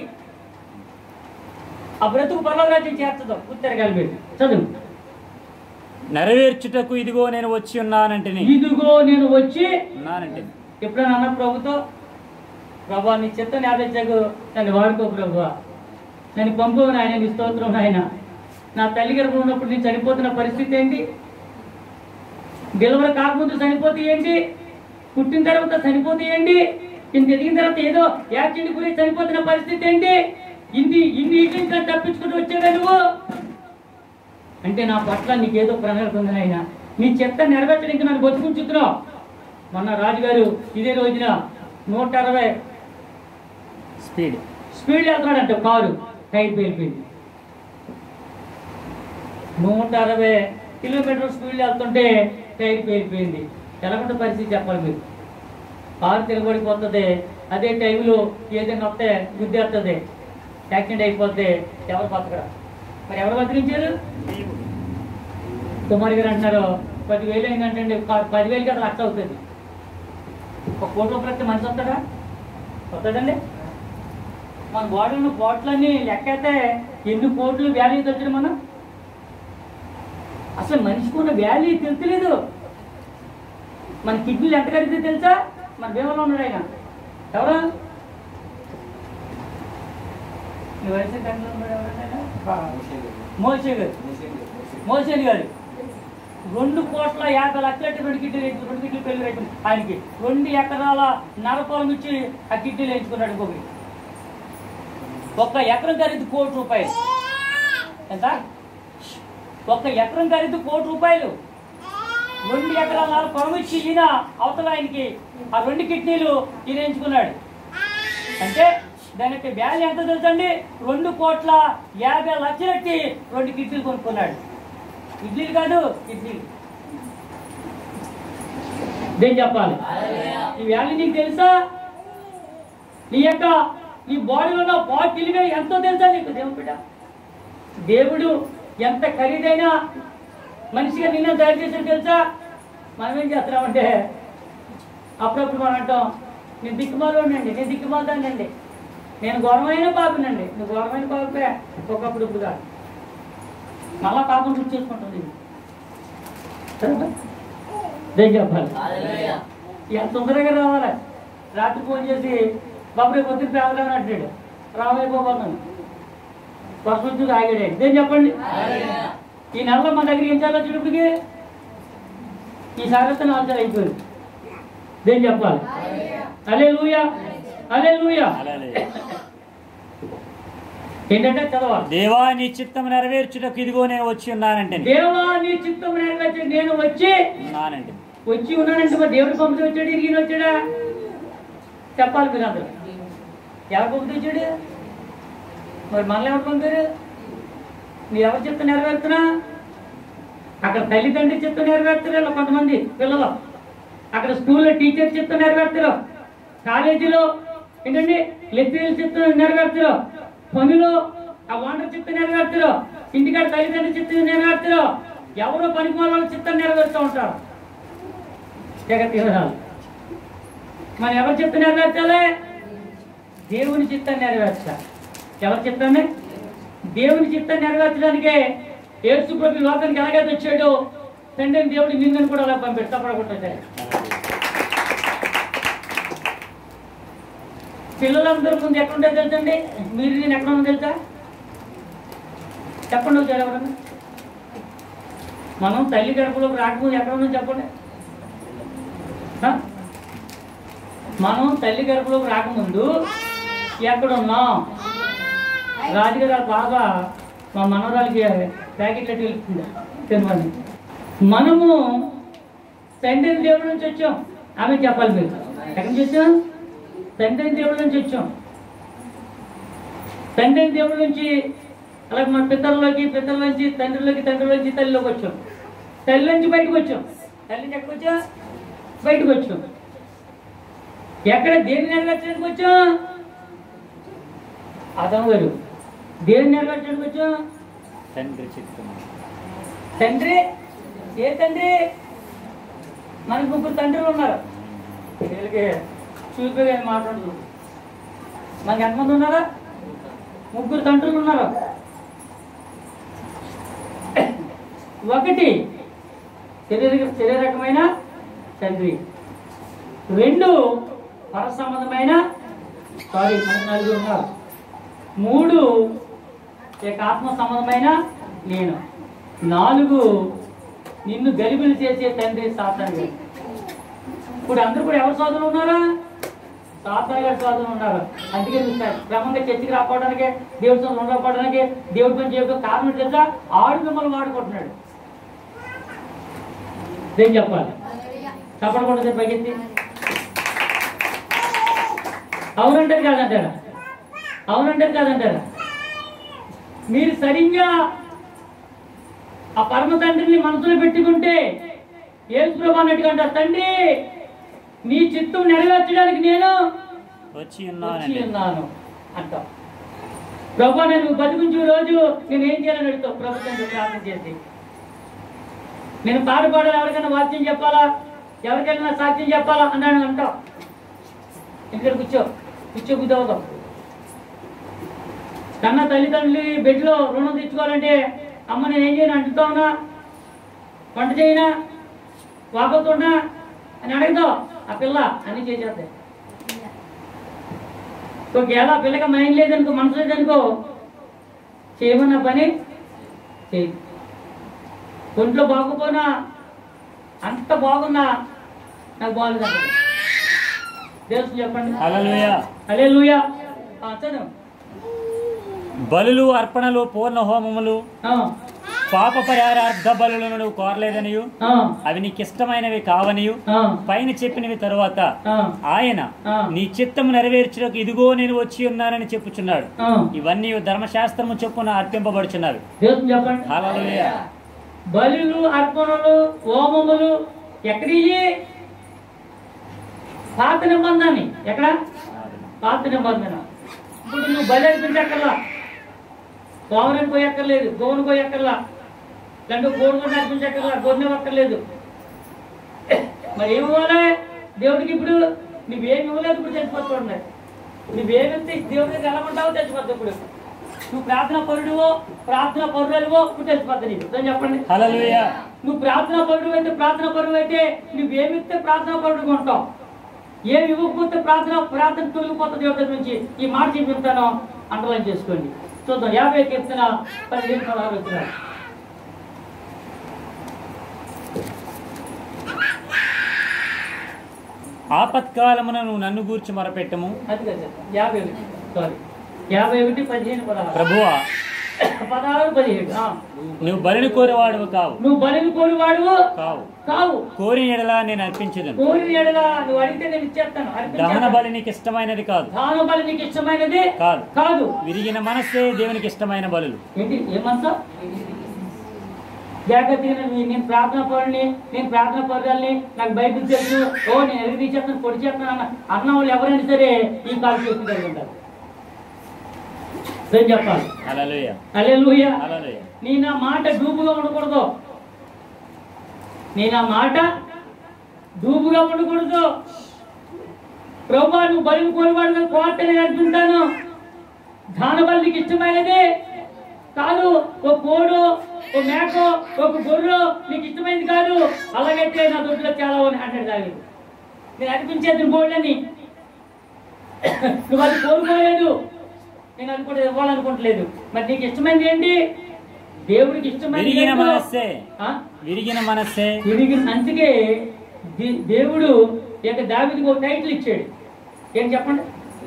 ఆ బ్రతుకు పర్వరాజ్యం చేర్చదు ఉత్తరగాలి మీరు చదువు నెరవేర్చుటకు ఇదిగో నేను వచ్చి ఉన్నానంటిని ఇదిగో నేను వచ్చి ఉన్నానంటిని ఎప్పుడైనా అన్న ప్రభుతో ప్రభా నీ చిత్త నేర్పించకు నన్ను వాడుకో ప్రభు నన్ను పంపు నాయన నీ స్తోత్రం నాయన నా తల్లి గర్భం ఉన్నప్పుడు నేను చనిపోతున్న పరిస్థితి ఏంటి డెలివరీ కాకముందు చనిపోతే ఏంటి పుట్టిన తర్వాత చనిపోతే ఏంటి ఇంత ఎదిగిన తర్వాత ఏదో యాక్సిడెంట్ గురించి చనిపోతున్న పరిస్థితి ఏంటి ఇన్ని ఇన్ని ఇటు నుంచి తప్పించుకుంటూ వచ్చావే నువ్వు అంటే నా పట్ల నీకేదో ప్రణాళిక ఉంది నాయన నీ చెత్త నెరవేర్చడానికి నన్ను బతుకుంచుతున్నావు మొన్న రాజుగారు ఇదే రోజున నూట అరవై స్పీడ్ స్పీడ్ వెళ్తున్నాడంట కారు టైర్ పేలిపోయింది నూట అరవై కిలోమీటర్ స్పీడ్ వెళ్తుంటే టైర్ పేలిపోయింది ఎలాంటి పరిస్థితి చెప్పాలి మీరు కారు తిరగబడిపోతుంది అదే టైంలో ఏదైనా వస్తే గుద్దేస్తుంది యాక్సిడెంట్ అయిపోతే ఎవరు బతకరా మరి ఎవరు బతికించారు కుమారి గారు అంటున్నారు పదివేలు ఏంటంటే పదివేలకి అది లక్ష అవుతుంది ఒక కోటి రూపాయలు మనిషి వస్తాడా వస్తాడండి మన బాడీలో ఉన్న కోట్లన్నీ లెక్కైతే ఎన్ని కోట్లు వ్యాల్యూ తెలిసిన మనం అసలు మనిషికి ఉన్న వాల్యూ తెలుస్తలేదు మన కిడ్నీలు ఎంత కడితే తెలుసా మన భీమలో ఉన్నాడు ఆయన ఎవరు నీ వయసు కంట్లో ఉన్నాడు ఎవరైనా? మోసే గారు మోసేది గారు రెండు కోట్ల యాభై లక్షల రెండు కిడ్నీలు వేయించు రెండు కిడ్నీలు పెళ్లి రైతు ఆయనకి రెండు ఎకరాల నరపొలం ఇచ్చి ఆ కిడ్నీలు వేయించుకున్నాడు ఇంకొకటి ఒక్క ఎకరం ఖరీదు కోటి రూపాయలు ఎంత ఒక్క ఎకరం ఖరీదు కోటి రూపాయలు రెండు ఎకరాల నాలుగు పొలం ఇచ్చి ఈయన అవతల ఆయనకి ఆ రెండు కిడ్నీలు ఈయన ఎంచుకున్నాడు అంటే దానికి వాల్యూ ఎంత తెలుసండి రెండు కోట్ల యాభై లక్షలకి రెండు కిడ్నీలు కొనుక్కున్నాడు ఇడ్లీలు కాదు కిడ్నీలు దేని చెప్పాలి ఈ వాల్యూ నీకు తెలుసా నీ యొక్క నీ బాడీలో ఉన్న పార్ట్ విలువ ఎంతో తెలుసా నీకు దేవుడు బిడ్డ దేవుడు ఎంత ఖరీదైన మనిషిగా నిన్న తయారు చేసాడు తెలుసా మనం ఏం చేస్తున్నామంటే అప్పుడప్పుడు మనం అంటాం నేను దిక్కుమాలండి నేను దిక్కుమాలండి నేను ఘోరమైన పాపినండి నువ్వు ఘోరమైన పాపే ఒకప్పుడు ఇప్పుడు కాదు మళ్ళా పాపం గుర్తు చేసుకుంటుంది దేని చెప్పాలి ఎంత తొందరగా రావాలి రాత్రి ఫోన్ చేసి బాబు రేపు పొద్దున్న రావాలని అంటాడు రామైపోతున్నాను వర్షం వచ్చి ఆగాడు దేని చెప్పండి ఈ నెలలో మన దగ్గర ఏం చేయాలి వచ్చేటప్పటికి ఈసారి వస్తే నాలుగు సార్లు అయిపోయింది దేని చెప్పాలి అలే లూయా అలే లూయా హల్లెలూయా. ఏంటంటే చదవాలి దేవా నీ చిత్తం నెరవేర్చుటకు ఇదిగో నేను వచ్చి ఉన్నానంటే దేవా నీ చిత్తం నెరవేర్చి నేను వచ్చి ఉన్నానంటే వచ్చి ఉన్నానంటే మరి దేవుడు పంపితే వచ్చాడు ఈయన వచ్చాడా చెప్పాలి మీరు అందరూ ఎవరు పంపితే వచ్చాడు మరి మనల్ని ఎవరు పంపారు నీ ఎవరు చిత్తం నెరవేరుతున్నా అక్కడ తల్లిదండ్రి చిత్తం నెరవేరుతారు కొంతమంది పిల్లలు అక్కడ స్కూల్లో టీచర్ చిత్తం నెరవేరుతారు కాలేజీలో ఏంటండి లెక్చరర్ చిత్తం నెరవేరుతారు పనిలో ఆ ఓనర్ చిత్తం నెరవేరుతారు ఇంటికాడ తల్లిదండ్రుల చిత్తం నెరవేరుతారు ఎవరో పనికి వాళ్ళ చిత్తం నెరవేరుతూ ఉంటారు జగత్ వివరాలు మనం ఎవరి చిత్తం నెరవేర్చాలి దేవుని చిత్తం నెరవేర్చాలి ఎవరి చిత్తాన్ని దేవుని చిత్తం నెరవేర్చడానికే యేసు ప్రభు ఈ లోకానికి ఎలాగైతే వచ్చాడో తండ్రి దేవుడు నిన్ను కూడా అలా పంపాడు తప్పడకుండా పిల్లలందరూ ముందు ఎక్కడ ఉండేది తెలుసండి మీరు నేను ఎక్కడ ఉందో తెలుసా చెప్పండి ఒకసారి ఎవరన్నా మనం తల్లి గడపలోకి రాకముందు ఎక్కడ ఉందో చెప్పండి ఆ? మనం తల్లి గడపలోకి రాకముందు ఎక్కడ ఉన్నాం రాజుగారు బాగా మా మనవరాలకి ప్యాకెట్ వెళ్తుంది తినమని మనము తండ్రి దేవుడి నుంచి వచ్చాం ఆమె చెప్పాలి మీరు ఎక్కడి నుంచి వచ్చాం తండ్రి దేవుడి నుంచి వచ్చాం తండ్రి దేవుడి నుంచి అలాగే మన పితరులోకి పితరుల నుంచి తండ్రిలోకి తండ్రిలోంచి తల్లిలోకి వచ్చాం తల్లి నుంచి బయటకు వచ్చాం తల్లి నుంచి ఎక్కడికి వచ్చాం బయటకు వచ్చాం ఎక్కడ దేన్ని నెరవేర్చడానికి వచ్చాం అదం గారు దేన్ని నెరవేర్చడానికి వచ్చాం తండ్రి చిత్తము తండ్రి ఏ తండ్రి మనకు ముగ్గురు తండ్రులు ఉన్నారు వీళ్ళకి చూపిగా మాట్లాడుతూ మనకి ఎంతమంది ఉన్నారా ముగ్గురు తండ్రులు ఉన్నారు ఒకటి శరీర శరీరకమైన తండ్రి రెండు పర సంబంధమైన సారీ మనకి నలుగురు ఉన్నారు మూడు ఇక ఆత్మ సంబంధమైన నేను నాలుగు నిన్ను గలిబిలు చేసే తండ్రి సాతాను ఇప్పుడు అందరూ కూడా ఎవరు సోదరులు ఉన్నారా సాతాను గారి సోదరులు ఉన్నారు అందుకే నువ్వు క్ర- క్రమంగా చర్చికి రాకపోవడానికి దేవుడి సొంతం ఉండకపోవడానికి దేవుడి పని చేయడం కారణం ఏంటి తెలుసా ఆడు మిమ్మల్ని వాడుకుంటున్నాడు ఏం చెప్పాలి చెప్పకుండా పైకెత్తి అవునంటారు కాదంటారా అవునంటారు కాదంటారా మీరు సరిగ్గా ఆ పరమ తండ్రిని మనసులో పెట్టుకుంటే ఏసు ప్రభు అన్నట్టుగా అంటారు తండ్రి నీ చిత్తం నెరవేర్చడానికి నేను వచ్చి వచ్చి ఉన్నానండి ఉన్నాను అంటాం ప్రభు నేను బతికించు రోజు నేను ఏం చేయాలని అడుగుతావు ప్రభు తండ్రి ప్రార్థన చేసి నేను పాట పాడాలి ఎవరికైనా వాక్యం చెప్పాలా ఎవరికైనా సాక్ష్యం చెప్పాలా అన్నాను అంటాం ఇక్కడ కూర్చో కూర్చో కూర్చోవద్దాం కన్న తల్లిదండ్రులు బెడ్లో రుణం తెచ్చుకోవాలంటే అమ్మ నేను ఏం చేయను అంటుతా ఉన్నా వంట చేయనా వాపోతున్నా అని అడుగుతావు ఆ పిల్ల అన్ని చేసేద్దాం ఒకవేళ ఆ పిల్లకి మైండ్ లేదనుకో మనసు లేదనుకో చేయమన్న పని చేయి ఒంట్లో బాగోపోయినా అంత బాగున్నా నాకు బాగాలేదు అంటది. దేవుడు చెప్పండి హల్లెలూయా అలే లూయా చదువు బలులు అర్పణలు పూర్ణ హోమములు ఆ, పాప పరిహారార్థ బలులను నువ్వు కోరలేదనియు ఆ, అవి నీకు ఇష్టమైనవి కావనియు ఆ, పైన చెప్పినవి తరువాత ఆ, ఆయన ఆ. నీ చిత్తము నెరవేర్చుటకు ఇదిగో నేను వచ్చి ఉన్నానని చెప్పుచున్నాడు ఆ. ఇవన్నీ ధర్మశాస్త్రము చొప్పున అర్పింపబడుచున్నవి దేవుడు చెప్పండి హల్లెలూయా బలులు అర్పణలు హోమములు ఎక్కడివి పాత నిబంధన ఎక్కడ పాత నిబంధన ఇప్పుడు నువ్వు బలి అర్పించక్కర్లా పౌరం పోయక్కర్లేదు గోవును పోయక్కర్లా రెండు కోడుకొని అర్పించక్కర్లా గొన్నె అక్కర్లేదు మరి ఏమి ఇవ్వాలి దేవుడికి ఇప్పుడు నువ్వేమి ఇవ్వలేదు ఇప్పుడు చచ్చిపోతున్నాయి నువ్వేమిస్తే దేవుడికి ఎలా ఉంటావో చచ్చిపోతావు ఇప్పుడు నువ్వు ప్రార్థన పరుడువో ప్రార్థన పరుడువో ఇప్పుడు చచ్చిపోతావు నీకు దాన్ని చెప్పండి హల్లెలూయా నువ్వు ప్రార్థన పరుడు అయితే ప్రార్థన పరుడు అయితే నువ్వేమిస్తే ప్రార్థన పరుడుగా ఉంటావు ఏమి ఇవ్వకపోతే ప్రార్థన ప్రార్థన తొలగిపోతుంది దేవుడి దగ్గర నుంచి ఈ మాట చెప్తాను అండర్లైన్ చేసుకోండి చూద్దాం యాభై కీర్తన పదిహేను పదహారు వచ్చిన ఆపత్కాలమున నువ్వు నన్ను గూర్చి మొరపెట్టము అది కదా యాభై ఒకటి సారీ యాభై ఒకటి పదిహేను పదహారు ప్రభువా పదహారు పదిహేడు ఆ. నువ్వు బలిని కోరేవాడువు కావు నువ్వు బలిని కోరివాడు కావు కావు కోరిన ఎడలా నేను అర్పించదను కోరిన ఎడలా నువ్వు అడిగితే నేను ఇచ్చేస్తాను దహన అర్పించేస్తాను. బలి నీకు ఇష్టమైనది కాదు దాన బలి నీకు ఇష్టమైనది కాదు కాదు విరిగిన మనస్సే దేవునికి ఇష్టమైన బలులు ఏంటి ఏమంటా జాగ్రత్తగా నేను నేను ప్రార్థన పరుని నేను ప్రార్థన పరులని నాకు బైబిల్ తెలుసు ఓ నేను ఎదురు తీసేస్తాను పొడి చేస్తాను అన్న అన్న వాళ్ళు ఎవరైనా సరే ఈ కాల్ చేసి కలిగి ఉంటారు ఏం చెప్పాలి హల్లెలూయా అలే లూయ దూపుగా ఉండకూడదు ప్రభా నువ్వు బలిని కోరివాడు కోర్తని అర్పించాను దాన బలికి ఇష్టమైనది కాదు ఓ కోడు ఓ మేకో ఒక గొర్రె నీకు ఇష్టమైనది కాదు అలాగైతే నా దొడ్లో చాలా ఉన్నాయి అంటాడు దావీదు నేను అర్పించేది బోళ్ళని నువ్వు అది కోరుకోలేదు నేను అది కూడా ఇవ్వాలనుకోవట్లేదు మరి నీకు ఇష్టమైనది ఏంటి దేవుడికి ఇష్టమైనది విరిగిన ఏంటో? మనస్సే ఆ? విరిగిన మనస్సే తిరిగి అందుకే దే- దేవుడు ఇక దావిదికి ఒక టైటిల్ ఇచ్చాడు ఏం చెప్పండి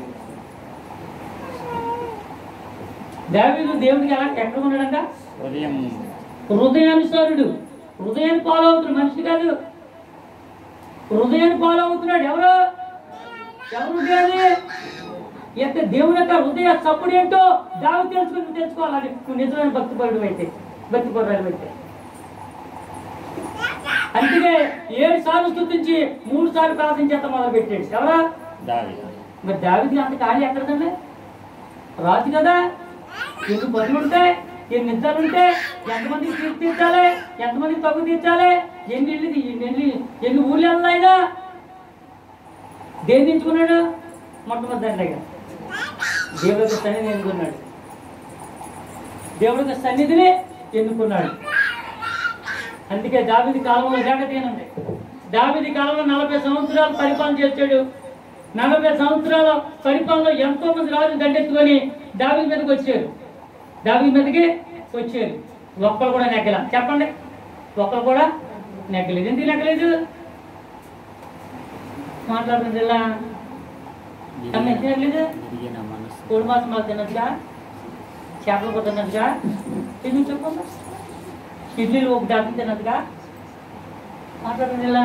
దావీదు దేవుడికి ఎలా ఎక్కడ ఉన్నాడంట ఉదయం హృదయానుసారుడు హృదయాన్ని ఫాలో అవుతున్నాడు మనిషి కాదు హృదయాన్ని ఫాలో అవుతున్నాడు ఎవరు ఎవరు హృదయాన్ని ఎంత దేవుని యొక్క హృదయ సప్పుడు ఏంటో దావి తెలుసుకుని తెలుసుకోవాలి నువ్వు నిజమైన భక్తి పరుడు అయితే భక్తి పరుడు అయితే అందుకే ఏడు సార్లు స్థుతించి మూడు సార్లు ప్రార్థన చేత మొదలు పెట్టాడు ఎవరా దావి మరి దావిది అంత ఖాళీ ఎక్కడదండి రాజు కదా ఎన్ని పనులు ఉంటాయి ఎన్ని నిద్రలు ఉంటాయి ఎంతమందికి తీర్చి తీర్చాలి ఎంతమందికి తగ్గు తీర్చాలి ఎన్ని ఇల్లు ఎన్ని ఇల్లు- ఎన్ని ఊర్లు వెళ్ళాయినా దేన్ని ఎంచుకున్నాడు మొట్టమొదటిగా దేవుడి యొక్క సన్నిధిని ఎన్నుకున్నాడు దేవుడి యొక్క సన్నిధిని ఎన్నుకున్నాడు అందుకే దావిది కాలంలో జగతీనుంది దావిది కాలంలో నలభై సంవత్సరాలు పరిపాలన చేశాడు నలభై సంవత్సరాల పరిపాలనలో ఎంతో మంది రాజులు దండెత్తుకొని దావిది మీదకి వచ్చారు దావిది మీదకి వచ్చారు ఒక్కరు కూడా నెగ్గల చెప్పండి ఒక్కరు కూడా నెగ్గలేదు ఎందుకు నెగ్గలేదు మాట్లాడుతుంది ఇలా అమ్మ ఎందుకు నెగ్గలేదు విరిగిన మనస్సు కోడి మాసం మాకు తినొచ్చుగా చేపలు కూడా తినొచ్చుగా ఎందుకు చెప్పమ్మా ఇడ్లీలు ఒక డబ్బు తినొచ్చుగా మాట్లాడండి ఇలా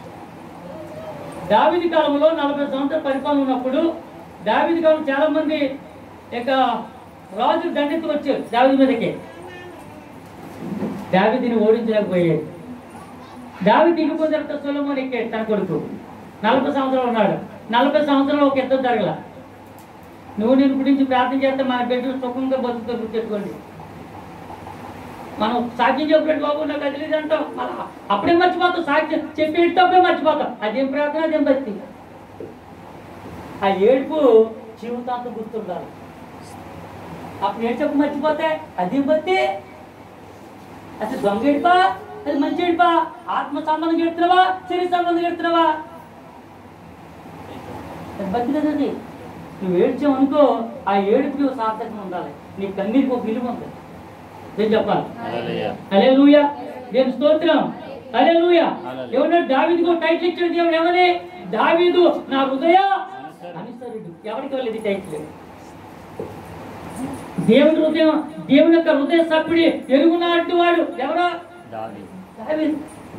దావిది కాలంలో నలభై సంవత్సరాల పరిపాలన ఉన్నప్పుడు దావిది కాలం చాలా మంది ఇక రాజులు దండెత్తు వచ్చారు దావిది మీదకి దావిదిని ఓడించలేకపోయాడు దావి దిగిపోయిన తర్వాత సొలమోన్ ఎక్కాడు తన కొడుకు నలభై సంవత్సరాలు ఉన్నాడు నలభై సంవత్సరాలు ఒక యుద్ధం జరగల నువ్వు నేను గురించి ప్రార్థన చేస్తే మన బిడ్డలు సుఖంగా బతుకుతారు గుర్తెట్టుకోండి మనం సాక్ష్యం చెప్పినట్టు బాబు నాకు అది లేదు అంటాం మళ్ళా అప్పుడే మర్చిపోతాం సాక్ష్యం చెప్పేటప్పుడే మర్చిపోతాం అదేం ప్రార్థన అదేం భక్తి ఆ ఏడుపు జీవితాంతం గుర్తుండాలి అప్పుడు ఏడ్చపు మర్చిపోతే అదేం భక్తి అసలు దొంగ ఏడుపా అది మంచి ఏడుపా ఆత్మ సంబంధం ఎడుతున్నావా శరీర సంబంధం ఎడుతున్నావా అది భక్తి కదా అది నువ్వు ఏడ్చావు అనుకో ఆ ఏడుపు సార్థకం ఉండాలి నీ కన్నీరికి ఒక విలువ ఉంది నేను చెప్పాలి హల్లెలూయా. అలే లూయా నేను స్తోత్రం అలే లూయా హల్లెలూయా. ఎవరు దావిదికి టైటిల్ ఇచ్చాడు దేవుడు ఎవరి దావీదు నా హృదయ అనుసరుడు ఎవరికి వెళ్ళేది టైటిల్ దేవుని హృదయం దేవుని యొక్క హృదయ సభ్యుడి ఎరుగునాటి వాడు ఎవరో దావి దావీదు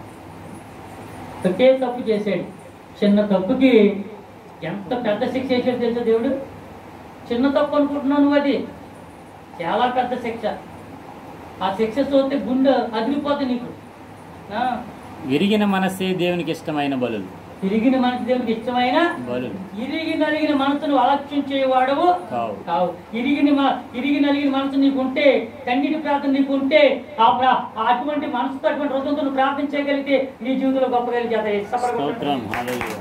ఒకే తప్పు చేశాడు చిన్న తప్పుకి ఎంత పెద్ద శిక్ష చేశాడు తెలుసా దేవుడు చిన్న తప్పు అనుకుంటున్నావు నువ్వు అది చాలా పెద్ద శిక్ష ఆ శిక్ష చూస్తే గుండె అదిరిపోతుంది నీకు ఆ, విరిగిన మనస్సే దేవునికి ఇష్టమైన బలులు ఇరిగిన మనసు దేవునికి ఇష్టమైన బలులు ఇరిగి నలిగిన మనసును అలక్ష్యం చేయవాడవు కావు కావు ఇరిగిన మ- ఇరిగి నలిగిన మనసు నీకు ఉంటే కన్నీటి ప్రార్థన నీకు ఉంటే ఆ ప్రా- ఆ అటువంటి మనసుతో అటువంటి హృదయంతో నువ్వు ప్రార్థన చేయగలిగితే నీ జీవితంలో గొప్ప కలిగి స్తోత్రం హల్లెలూయా.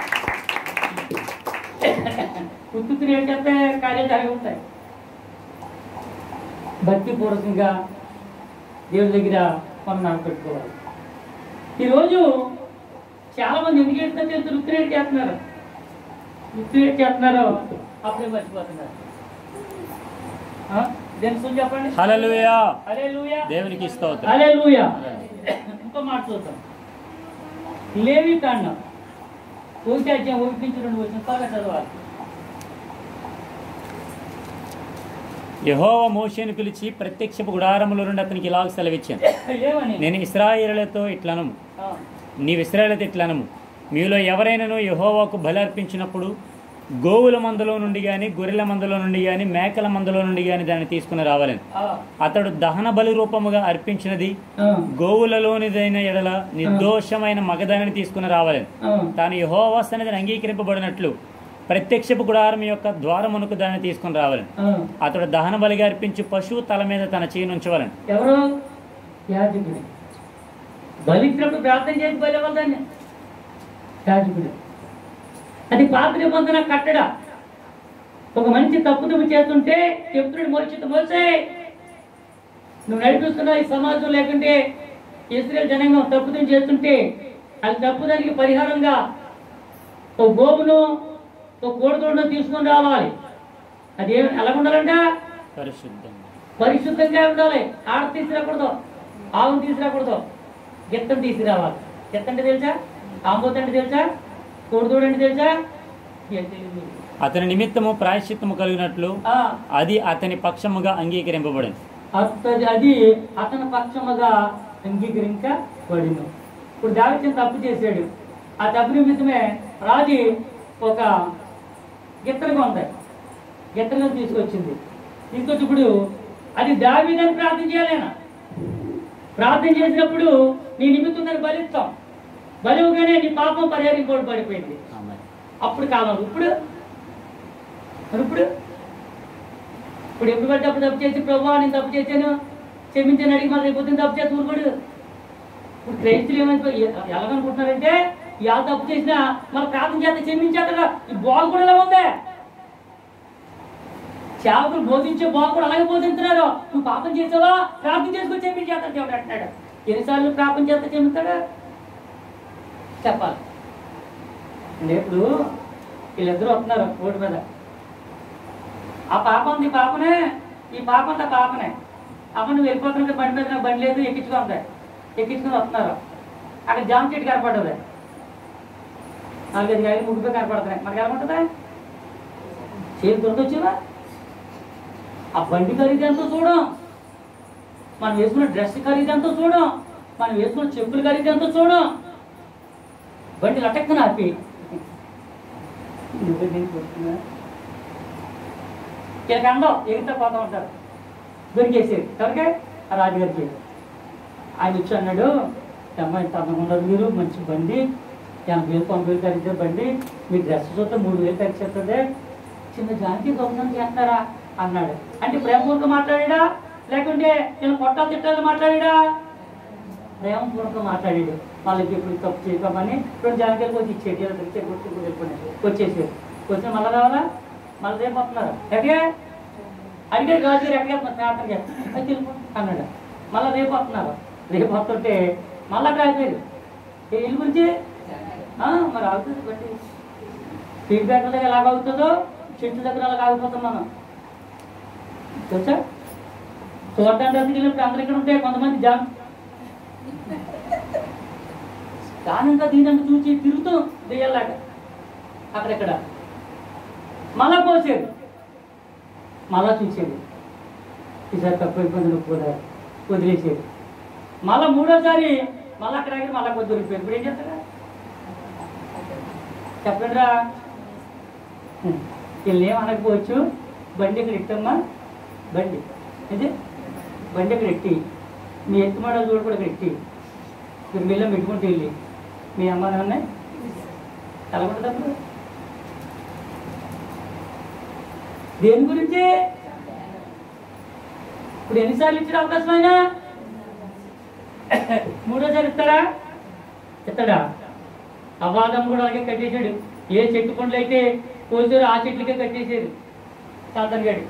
ఉత్తుని ఏంటంటే కార్యాలు జరిగి ఉంటాయి భక్తిపూర్వకంగా దేవుడి దగ్గర మనం నడపెట్టుకోవాలి ఈరోజు చాలా మంది ఎందుకు ఏంటంటే తెలుసు రుత్తిరేట్ చేస్తున్నారు రుత్తిరేట్ చేస్తున్నారు అప్పుడే మర్చిపోతున్నారు ఆ? దేని గురించి చెప్పండి హల్లెలూయా అరే లూయా దేవునికి స్తోత్రం అరే లూయా ఇంకో మాట చూద్దాం లేవి కాండం ఒకటి అధ్యాయం ఒకటి నుంచి రెండు వచ్చిన బాగా చదవాలి యెహోవా మోషేను పిలిచి ప్రత్యక్షపు గుడారములో నుండి అతనికి ఇలాగ సెలవిచ్చాను ఏమని నేను ఇస్రాయేలులతో ఇట్లనము ఆ, నీవు ఇస్రాయేలతో ఇట్లనము మీలో ఎవరైనాను యెహోవాకు బలి అర్పించినప్పుడు గోవుల మందలో నుండి కానీ గొర్రెల మందలో నుండి కానీ మేకల మందలో నుండి కానీ దాన్ని తీసుకుని రావాలని ఆ, అతడు దహన బలి రూపముగా అర్పించినది ఆ, గోవులలోనిదైన ఎడల నిర్దోషమైన మగదానిని తీసుకుని రావాలని ఆ, తాను యెహోవా సన్నిధిని అంగీకరింపబడినట్లు ప్రత్యక్షపు గుడారం యొక్క ద్వారమునకు దాన్ని తీసుకుని రావాలని ఆ. అతడు దహన బలిగా అర్పించి పశువు తల మీద తన చేయి ఉంచవలని ఎవరు యాజకుడు బలిచ్చినప్పుడు ప్రార్థన చేసి బలి అవ్వదాన్ని యాజకుడు అది పాత నిబంధన కట్టడ ఒక మనిషి తప్పుదమ్ము చేస్తుంటే చెప్తున్నాడు మోచిత మోసే నువ్వు నడిపిస్తున్న ఈ సమాజం లేకుంటే ఇస్రాయల్ జనాంగం తప్పుదం చేస్తుంటే అది తప్పుదానికి పరిహారంగా ఓ గోపును ఓ కోడిదోడును తీసుకొని రావాలి అది ఏమి ఎలా ఉండాలంట పరిశుద్ధంగా పరిశుద్ధంగా ఉండాలి ఆడ తీసుకురాకూడదు ఆవును తీసుకురాకూడదు గిత్తం తీసుకురావాలి గిత్త అంటే తెలుసా ఆంబోత్ అంటే తెలుసా కోడిదోడు అంటే తెలుసా ఏం తెలియదు. అతని నిమిత్తము ప్రాయశ్చిత్తము కలిగినట్లు ఆ, అది అతని పక్షముగా అంగీకరింపబడింది అతది అది అతని పక్షముగా అంగీకరించబడిను ఇప్పుడు దావిత్యం తప్పు చేశాడు ఆ తప్పు నిమిత్తమే రాజు ఒక గిత్తలుగా ఉంది గిత్తలు తీసుకొచ్చింది తీసుకొచ్చి ఇప్పుడు అది దావీదని ప్రార్థన చేయాలైనా ప్రార్థన చేసినప్పుడు నీ నిమిత్తం దాన్ని బలిస్తాం బలివగానే నీ పాపం పరిహరింపబడి పడిపోయింది ఆమె అప్పుడు కాలం ఇప్పుడు మరి ఇప్పుడు ఇప్పుడు ఎప్పుడు పడితే అప్పుడు తప్పు చేసి ప్రభు నేను తప్పు చేశాను క్షమించని అడిగి మళ్ళీ రేపు పొద్దున్న తప్పు చేసి ఊరుకోడు ఇప్పుడు క్రైస్తులు ఏమైపోయి ఎలాగనుకుంటున్నారంటే ఇవాళ తప్పు చేసినా మన ప్రార్థన చేత క్షమించేస్తారా ఈ బాల్ కూడా ఇలా ఉందే సేవకులు బోధించే బాల్ కూడా అలాగే బోధించున్నారు నువ్వు పాపం చేసావా ప్రార్థన చేసుకుని క్షమించేస్తాను దేవుడు అంటున్నాడు ఎన్నిసార్లు ప్రాపం చేత క్షమిస్తాడు చెప్పాలి అంటే ఇప్పుడు వీళ్ళిద్దరూ వస్తున్నారు రోడ్డు మీద ఆ పాప ఉంది పాపనే ఈ పాప అంతా పాపనే అమ్మ నువ్వు వెళ్ళిపోతుంటే బండి మీద నాకు బండి లేదు ఎక్కించుకుంది ఎక్కించుకుని వస్తున్నారు అక్కడ జామ చెట్టు కనపడ్డది నాలుగైదు గాయలు ముగ్గురు కనపడుతున్నాయి మనకి ఏమంటుందా చేతి దొరకొచ్చేవా ఆ బండి ఖరీదు ఎంతో చూడం మనం వేసుకున్న డ్రెస్ ఖరీదు ఎంతో చూడం మనం వేసుకున్న చెప్పులు ఖరీదు ఎంతో చూడం బండి లటక్కన ఆపి నువ్వే నేను కొడుతున్నా ఇలా అందం ఎగిరితే పోతా ఉంటారు దొరికేసేది ఎవరికే ఆ రాజుగారికి ఆయన వచ్చి అన్నాడు అమ్మ ఇంత అందంగా ఉన్నారు మీరు మంచి బండి ఎనభై వేలు తొంభై వేలు ఖరీదే బండి మీ డ్రెస్ చూస్తే మూడు వేలు ఖరీదు చేస్తుంది చిన్న జానికి దొంగతనం చేస్తారా అన్నాడు అంటే ప్రేమపూర్వకంగా మాట్లాడా లేకుంటే నేను కొట్టాలు తిట్టాలు మాట్లాడా ప్రేమపూర్వకంగా మాట్లాడాడు వాళ్ళకి ఇప్పుడు తప్పు చేయకమని రెండు జానకాయలు వచ్చి ఇచ్చేది ఇలా తెచ్చి కొట్టి వెళ్ళిపోయినాయి వచ్చేసారు వచ్చిన మళ్ళీ రావాలా మళ్ళీ రేపు వస్తున్నారు ఎక్కడికే అడిగే రాజు ఎక్కడికి వస్తున్నారు ప్రార్థన చేస్తారు అది తెలుపు అన్నాడు మళ్ళీ రేపు వస్తున్నారు రేపు వస్తుంటే మళ్ళీ కాగిపోయారు ఏ ఇల్లు గురించి ఆ, మరి అవుతుంది బట్టి ఫీడ్బ్యాక్ దగ్గర ఎలాగ అవుతుందో చెట్టు దగ్గర అలాగ ఆగిపోతాం మనం తెలుసా చూడటానికి అందుకు వెళ్ళినప్పుడు అందరు ఇక్కడ ఉంటే కొంతమంది జా దానంతా దీనంతా చూసి తిరుగుతూ దెయ్యాలాగా అక్కడెక్కడ మళ్ళా పోసేది మళ్ళా చూసేది ఈసారి తక్కువ ఇబ్బందులు కూడా వదిలేసేది మళ్ళా మూడోసారి మళ్ళీ అక్కడ ఆగి మళ్ళా కొద్ది దొరికిపోయింది ఇప్పుడు ఏం చేస్తారా చెప్పండిరా వీళ్ళు ఏం అనకపోవచ్చు బండి ఇక్కడ ఎట్టమ్మా బండి ఇది బండి ఇక్కడ ఎట్టి మీ ఎత్తుమాడలు చూడ కూడా ఇక్కడ ఎట్టి మీరు మీలో పెట్టుకుంటూ వెళ్ళి మీ అమ్మ నాన్న కలగొట్టదు అప్పుడు దేని గురించి ఇప్పుడు ఎన్నిసార్లు ఇచ్చిన అవకాశం అయినా మూడోసారి ఇస్తాడా ఇస్తాడా అవాదం కూడా అలాగే కట్టేశాడు ఏ చెట్టు పండ్లు అయితే కోసారో ఆ చెట్లకే కట్టేశారు సాధన్ గారు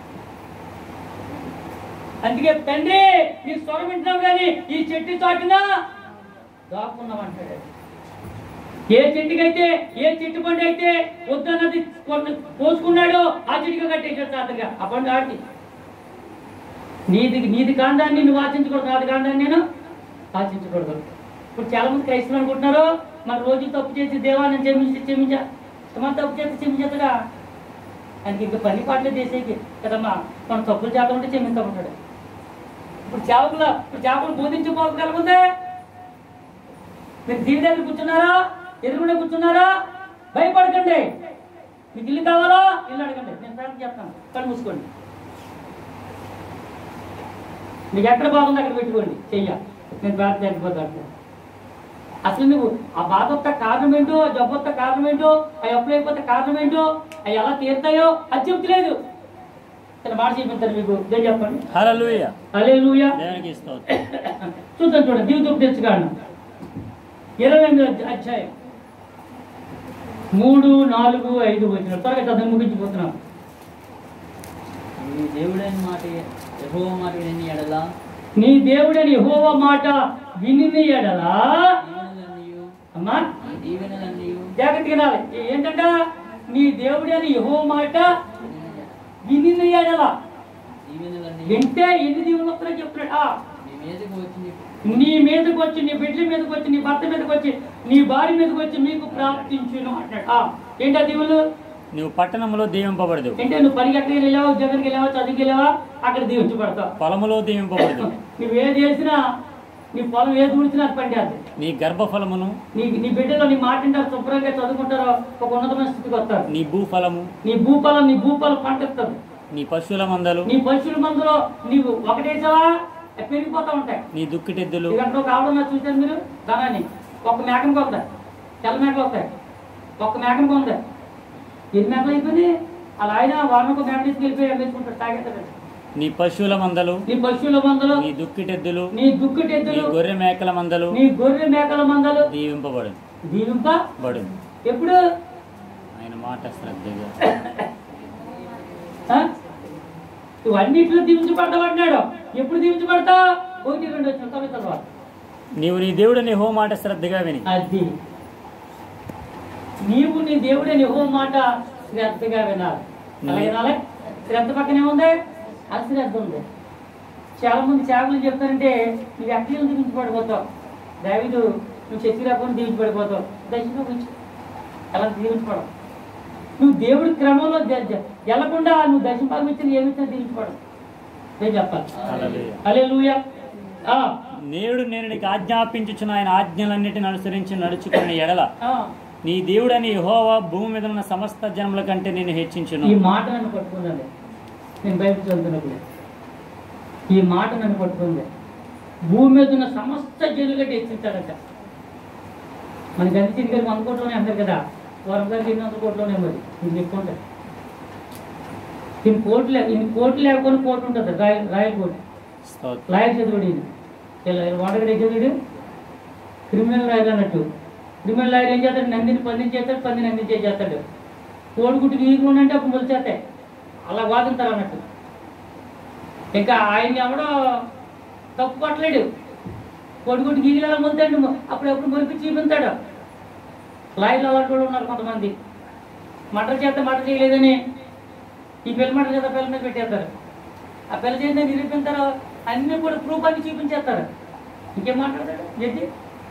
అందుకే తండ్రి నీ స్వరం వింటున్నావు కానీ ఈ చెట్టు చాటున దాక్కున్నామంటాడు ఏ చెట్టుకైతే ఏ చెట్టు పండు అయితే వద్దన్నది కొన్ని పోసుకున్నాడో ఆ చెట్టుగా కట్టేశాడు సాధనగా ఆ పండు ఆడి నీది నీది కాండాన్ని నువ్వు ఆచించకూడదు నాది కాండాన్ని నేను ఆచించకూడదు ఇప్పుడు చాలా మంది క్రైస్తవులు అనుకుంటున్నారు మన రోజు తప్పు చేసి దేవాన్ని క్షమించి క్షమించా మన తప్పు చేసి క్షమించదుగా ఆయనకి ఇంకా పని పాటలు చేసేకి కదమ్మా మన తప్పులు చేత ఉంటే క్షమించమంటాడు ఇప్పుడు చేపల ఇప్పుడు చేపలు బోధించుకోగలముందే మీరు దీని దగ్గర కూర్చున్నారా ఎదురుకుండా కూర్చున్నారా భయపడకండి మీకు ఇల్లు కావాలా ఇల్లు అడగండి నేను ప్రార్థన చేస్తాను కళ్ళు మూసుకోండి మీకు ఎక్కడ బాగుంది అక్కడ పెట్టుకోండి చెయ్య నేను ప్రార్థన చేయకపోతాను అసలు నువ్వు ఆ బాధ వస్తే కారణం ఏంటో ఆ జబ్బు వస్తే కారణం ఏంటో ఆ అప్పులు అయిపోతే కారణం ఏంటో అవి ఎలా తీరుతాయో అది చెబుతలేదు చిన్న మాట చూపిస్తాను మీకు ఇదే చెప్పండి హల్లెలూయ అలే లూయా దేవునికి స్తోత్రం చూద్దాం చూడండి దీవితో తెలుసు కారణం ఇరవై ఎనిమిది అధ్యాయం మూడు నాలుగు ఐదు వచ్చిన త్వరగా చదువు ముగించిపోతున్నాం నీ దేవుడైన మాట యెహోవా మాట విని ఎడల నీ దేవుడని యెహోవ మాట విని ఎడలా దీవెనలన్నీయు అమ్మా నీ దీవెనలన్నీయు జాగ్రత్తగా వినాలి ఏంటంట నీ దేవుడని యెహోవ మాట విని ఎడలా దీవెనలన్నీయు వింటే ఎన్ని దీవులు వస్తాయో చెప్తున్నాడు ఆ, నీ మీదకు వచ్చి నీ నీ మీదకి వచ్చి నీ బిడ్డల మీదకి వచ్చి నీ భర్త మీదకి వచ్చి నీ భార్య మీదకి వచ్చి మీకు ప్రాప్తించును అంటాడు ఆ, ఏంటా దీవులు నువ్వు పట్టణంలో దీవింపబడదు అంటే నువ్వు పనికి ఎక్కడికి వెళ్ళావా ఉద్యోగానికి వెళ్ళావా చదువుకి వెళ్ళావా అక్కడ దీవించబడతావు పొలములో దీవింపబడదు నువ్వు ఏది చేసినా నీ పొలం ఏది ఊడ్చినా అది పండేది నీ గర్భఫలమును నీ నీ బిడ్డలో నీ మాట వింటారు శుభ్రంగా చదువుకుంటారో ఒక ఉన్నతమైన స్థితికి వస్తారు నీ భూఫలము నీ భూపాలం నీ భూపాలం పంట ఇస్తుంది నీ పశువుల మందలు నీ పశువుల మందులో నీవు ఒకటేసావా అవి పెరిగిపోతా ఉంటాయి నీ దుక్కిటెద్దులు ఇక ఒక ఆవిడ ఉన్నారు చూసారు మీరు దానాన్ని ఒక్క మేకను కొందా తెల్ల మేకలు వస్తాయి ఒక్క మేకను కొందా ఎన్ని మేకలు అయిపోయింది అలా ఆయన వారం ఒక మేక తీసుకు వెళ్ళిపోయి అమ్మేసుకుంటాడు తాగేస్తాడు నీ పశువుల మందలు నీ పశువుల మందలు నీ దుక్కిటెద్దులు నీ దుక్కుటెద్దులు నీ గొర్రె మేకల మందలు నీ గొర్రె మేకల మందలు దీవింపబడు దీవింప బడు ఎప్పుడు ఆయన మాట శ్రద్ధగా ఆ? ఇవన్నిట్లో దీవించబడతావు అంటున్నాడు ఎప్పుడు దీవించబడతావు ఒకటి రెండు వచ్చిన తొమ్మిది తర్వాత నీవు నీ దేవుడిని హో మాట శ్రద్ధగా విని అది నీవు నీ దేవుడే నిహో మాట శ్రద్ధగా వినాలి ఎలా వినాలి శ్రద్ధ పక్కనే ఉంది అశ్రద్ధ ఉంది చాలా మంది సేవకులు చెప్తారంటే నువ్వు ఎక్కడ దీవించబడిపోతావు దావిదు నువ్వు చర్చి రాకుండా దీవించబడిపోతావు దశలో ఉంచు ఎలా దీవించబడవు నువ్వు దేవుడి క్రమంలో జ- జ- వెళ్ళకుండా నువ్వు దశభాగం ఇచ్చిన ఏమి ఇచ్చినా దీవించబడవు నేను చెప్పాలి హల్లెలూయా. అలే లూయా నేడు నేను నీకు ఆజ్ఞాపించుచున్న ఆయన ఆజ్ఞలన్నిటిని అనుసరించి నడుచుకున్న ఎడల నీ దేవుడని యెహోవా భూమి మీద ఉన్న సమస్త జనముల కంటే నేను హెచ్చించును ఈ మాట నన్ను పట్టుకుందండి నేను బైబిల్ చదువుతున్నప్పుడు ఈ మాట నన్ను పట్టుకుంది భూమి మీద ఉన్న సమస్త జనులకి హెచ్చించాడట మనకి అన్ని గారు వంద కోట్లోనే అంటారు కదా వరం గారికి ఎన్ని వందల కోట్లోనే మరి ఇది ఎక్కువ ఉంటుంది ఇన్ని కోట్లు లే- ఇన్ని కోట్లు లేకపోతే కోట్లు ఉంటుంది రాయల్ రాయల్ కోర్టు స్తోత్రం. లాయర్ చదువుడు ఈయన. ఇలా వాడగడే చదువుడు క్రిమినల్ లాయర్ అన్నట్టు క్రిమినల్ లాయర్ ఏం చేస్తాడు నందిని పందిని చేస్తాడు పందిని నందిని చేస్తాడు కోడిగుడ్డుకి ఈగుండి అంటే అప్పుడు మొలిచేస్తాయి అలా వాదింతారు అన్నట్టు ఇంకా ఆయన ఎవడో తప్పు పట్టలేడు కోడిగుడ్డు గీగిలా మొలుతాడు అప్పుడు ఎప్పుడు మొలిపి చూపించాడు లాయర్లు అలాంటి వాళ్ళు ఉన్నారు కొంతమంది మటర్ చేస్తే మటర్ చేయలేదని ఈ పిల్ల మటర్ చేత పిల్ల మీద పెట్టేస్తారు ఆ పిల్ల చేసిన నిరూపించారు అన్ని కూడా ప్రూఫ్ అన్ని చూపించేస్తారు ఇంకేం మాట్లాడతాడు జడ్జి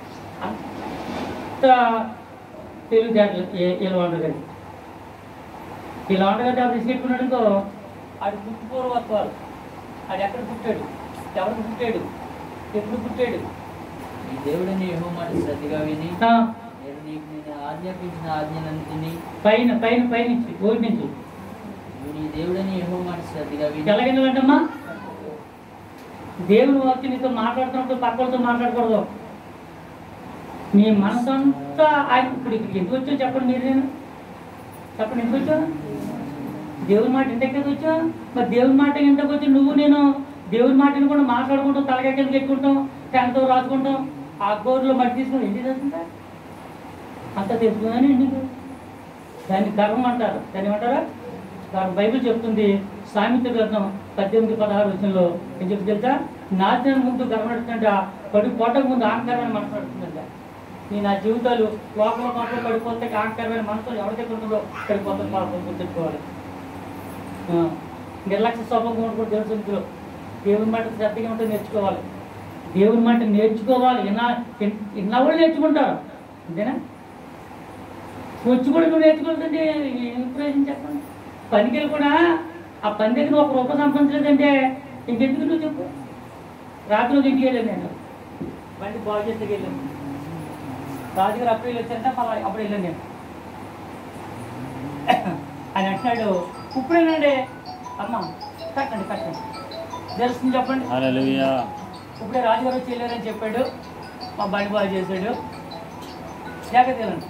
అంత తెలివితేటలు వీళ్ళ వంటగది వీళ్ళ వంటగది ఆ తీసుకెట్టుకున్నాడు ఇంకో ఆడు పుట్టుపూర్వత్వాలు ఆడు ఎక్కడ పుట్టాడు ఎవరు పుట్టాడు ఎప్పుడు పుట్టాడు నీ దేవుడని యెహోవా మాట శ్రద్ధగా విని ఆ, నేను నీకు నేను ఆజ్ఞాపించిన ఆజ్ఞలన్నిటినీ పైన పైన పైనుంచి ఓటి నుంచి నువ్వు నీ దేవుడని యెహోవా మాట శ్రద్ధగా విని ఎలాగెళ్ళాలంటమ్మా దేవుని వచ్చి నీతో మాట్లాడుతున్నప్పుడు పక్కలతో మాట్లాడకూడదు నీ మనసు అంతా ఆయన ఇప్పుడు ఇక్కడికి ఎందుకు వచ్చావు చెప్పండి మీరు నేను చెప్పండి ఎందుకు వచ్చావు దేవుని మాట ఇంటికి కదా వచ్చావు మరి దేవుని మాట ఇంటికి వచ్చి నువ్వు నేను దేవుని మాటని కూడా మాట్లాడుకుంటాం తలకాయ కింద పెట్టుకుంటాం టెన్తో రాసుకుంటాం ఆ గోరులో మట్టి తీసుకుని ఎందుకు చేస్తుంటా అంత తెలుసుకున్నాను ఎందుకు దాన్ని గర్వం అంటారు దాన్ని ఏమంటారా దాని బైబిల్ చెప్తుంది సామెత గ్రంథం పద్దెనిమిది పదహారు వచ్చినలో ఏం చెప్తుంది తెలుసా నాశనం ముందు గర్వనడుతుంట పడి పోటకు ముందు అహంకారమైన మనసు నడుతుందంట నీ నా జీవితాలు లోపల మాటలు పడిపోతే అహంకారమైన మనసు ఎవరి దగ్గర ఉంటుందో పడిపోతుంది పాపం గుర్తుంచుకోవాలి ఆ, నిర్లక్ష్య స్వభావం కూడా దేవుని సన్నిధిలో దేవుని మాట శ్రద్ధగా ఉంటే నేర్చుకోవాలి దేవుని మాట నేర్చుకోవాలి ఇన్నా ఇన్నా వాళ్ళు నేర్చుకుంటారు అంతేనా వచ్చి కూడా నువ్వు నేర్చుకోలేదంటే ఏం ప్రయోజనం చెప్పండి పనికి కూడా ఆ పని దగ్గర ఒక రూపాయి సంపాదించలేదంటే ఇంకెందుకు నువ్వు చెప్పు రాత్రి రోజు ఇంటికి వెళ్ళాను నేను బండి బాగు చేస్తే వెళ్ళాను రాజుగారు అప్పుడు వెళ్ళి వచ్చారంటే మళ్ళీ అప్పుడు వెళ్ళాను నేను ఆయన అంటున్నాడు ఇప్పుడేనండి అమ్మ కట్టండి కట్టండి తెలుస్తుంది చెప్పండి హల్లెలూయా ఇప్పుడే రాజుగారు వచ్చి వెళ్ళారని చెప్పాడు మా బండి బాగా చేశాడు జాగ్రత్త వెళ్ళండి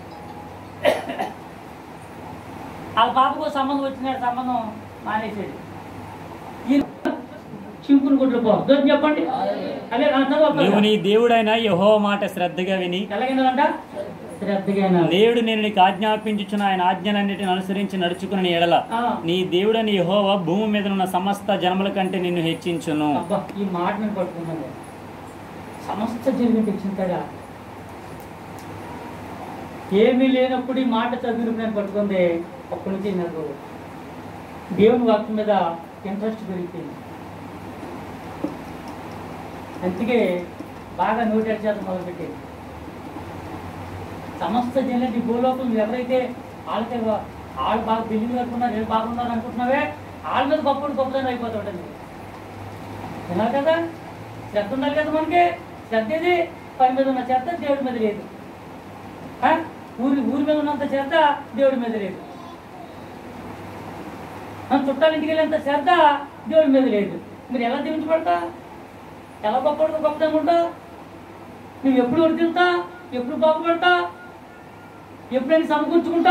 వాళ్ళ పాపకు సంబంధం వచ్చినాడు సంబంధం మానేసాడు ఈ చింపుని గుడ్లు పో దొరికి చెప్పండి అదే నా చదువు నీవు వస్తుంది. నీ దేవుడైన యెహోవా మాట శ్రద్ధగా విని ఎలాగైందంట శ్రద్ధగా వినాలి. దేవుడు నేను నీకు ఆజ్ఞాపించుచున్న ఆయన ఆజ్ఞలన్నిటిని అనుసరించి నడుచుకుని ఎడల ఆ. నీ దేవుడని యెహోవా భూమి మీద ఉన్న సమస్త జనముల కంటే నిన్ను హెచ్చించును అబ్బా ఈ మాట నేను పట్టుకున్నాను సమస్త జీవితం తెచ్చింటాడా ఏమీ లేనప్పుడు ఈ మాట చదివి నేను పట్టుకుంది అప్పటి నుంచి నాకు దేవుని వాక్యం మీద ఇంట్రెస్ట్ పెరిగిపోయింది అందుకే బాగా నోటెడ్ చేత మొదలుపెట్టేది సమస్త జనులు భూలోకం ఎవరైతే వాళ్ళకి వాళ్ళు బాగా బిల్డింగ్ కట్టుకున్నారు నేను బాగున్నారు అనుకుంటున్నావే వాళ్ళ మీద గొప్పడు గొప్పదని అయిపోతుంటుంది వినాలి కదా శ్రద్ధ ఉండాలి కదా మనకి శ్రద్ధ ఏది పని మీద ఉన్న శ్రద్ధ దేవుడి మీద లేదు ఆ? ఊరి ఊరి మీద ఉన్నంత శ్రద్ధ దేవుడి మీద లేదు ఆ, చుట్టాలింటికి వెళ్ళేంత శ్రద్ధ దేవుడి మీద లేదు మీరు ఎలా దీవించబడతా ఎలా గొప్ప గొప్పదనుకుంటా నువ్వు ఎప్పుడు వర్తిల్తా ఎప్పుడు బాగుపడతా ఎప్పుడైనా సమకూర్చుకుంటా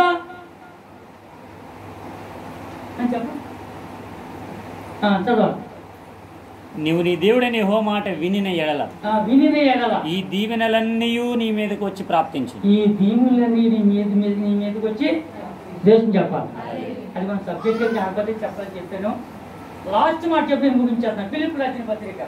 అని చెప్పు ఆ, చదవాలి నీవు నీ దేవుడని యెహోవా మాట వినిన ఎడల ఆ, వినినే ఎడల ఈ దీవెనలన్నీ నీ మీదకి వచ్చి ప్రాప్తించు ఈ దీవులన్నీ నీ మీద మీద నీ మీదకి వచ్చి దేశం చెప్పాలి అది మన సబ్జెక్ట్ అయితే ఆపదే చెప్పాలి చెప్పాను లాస్ట్ మాట చెప్పి నేను ముగించేస్తాను పిలుపు రాసిన పత్రిక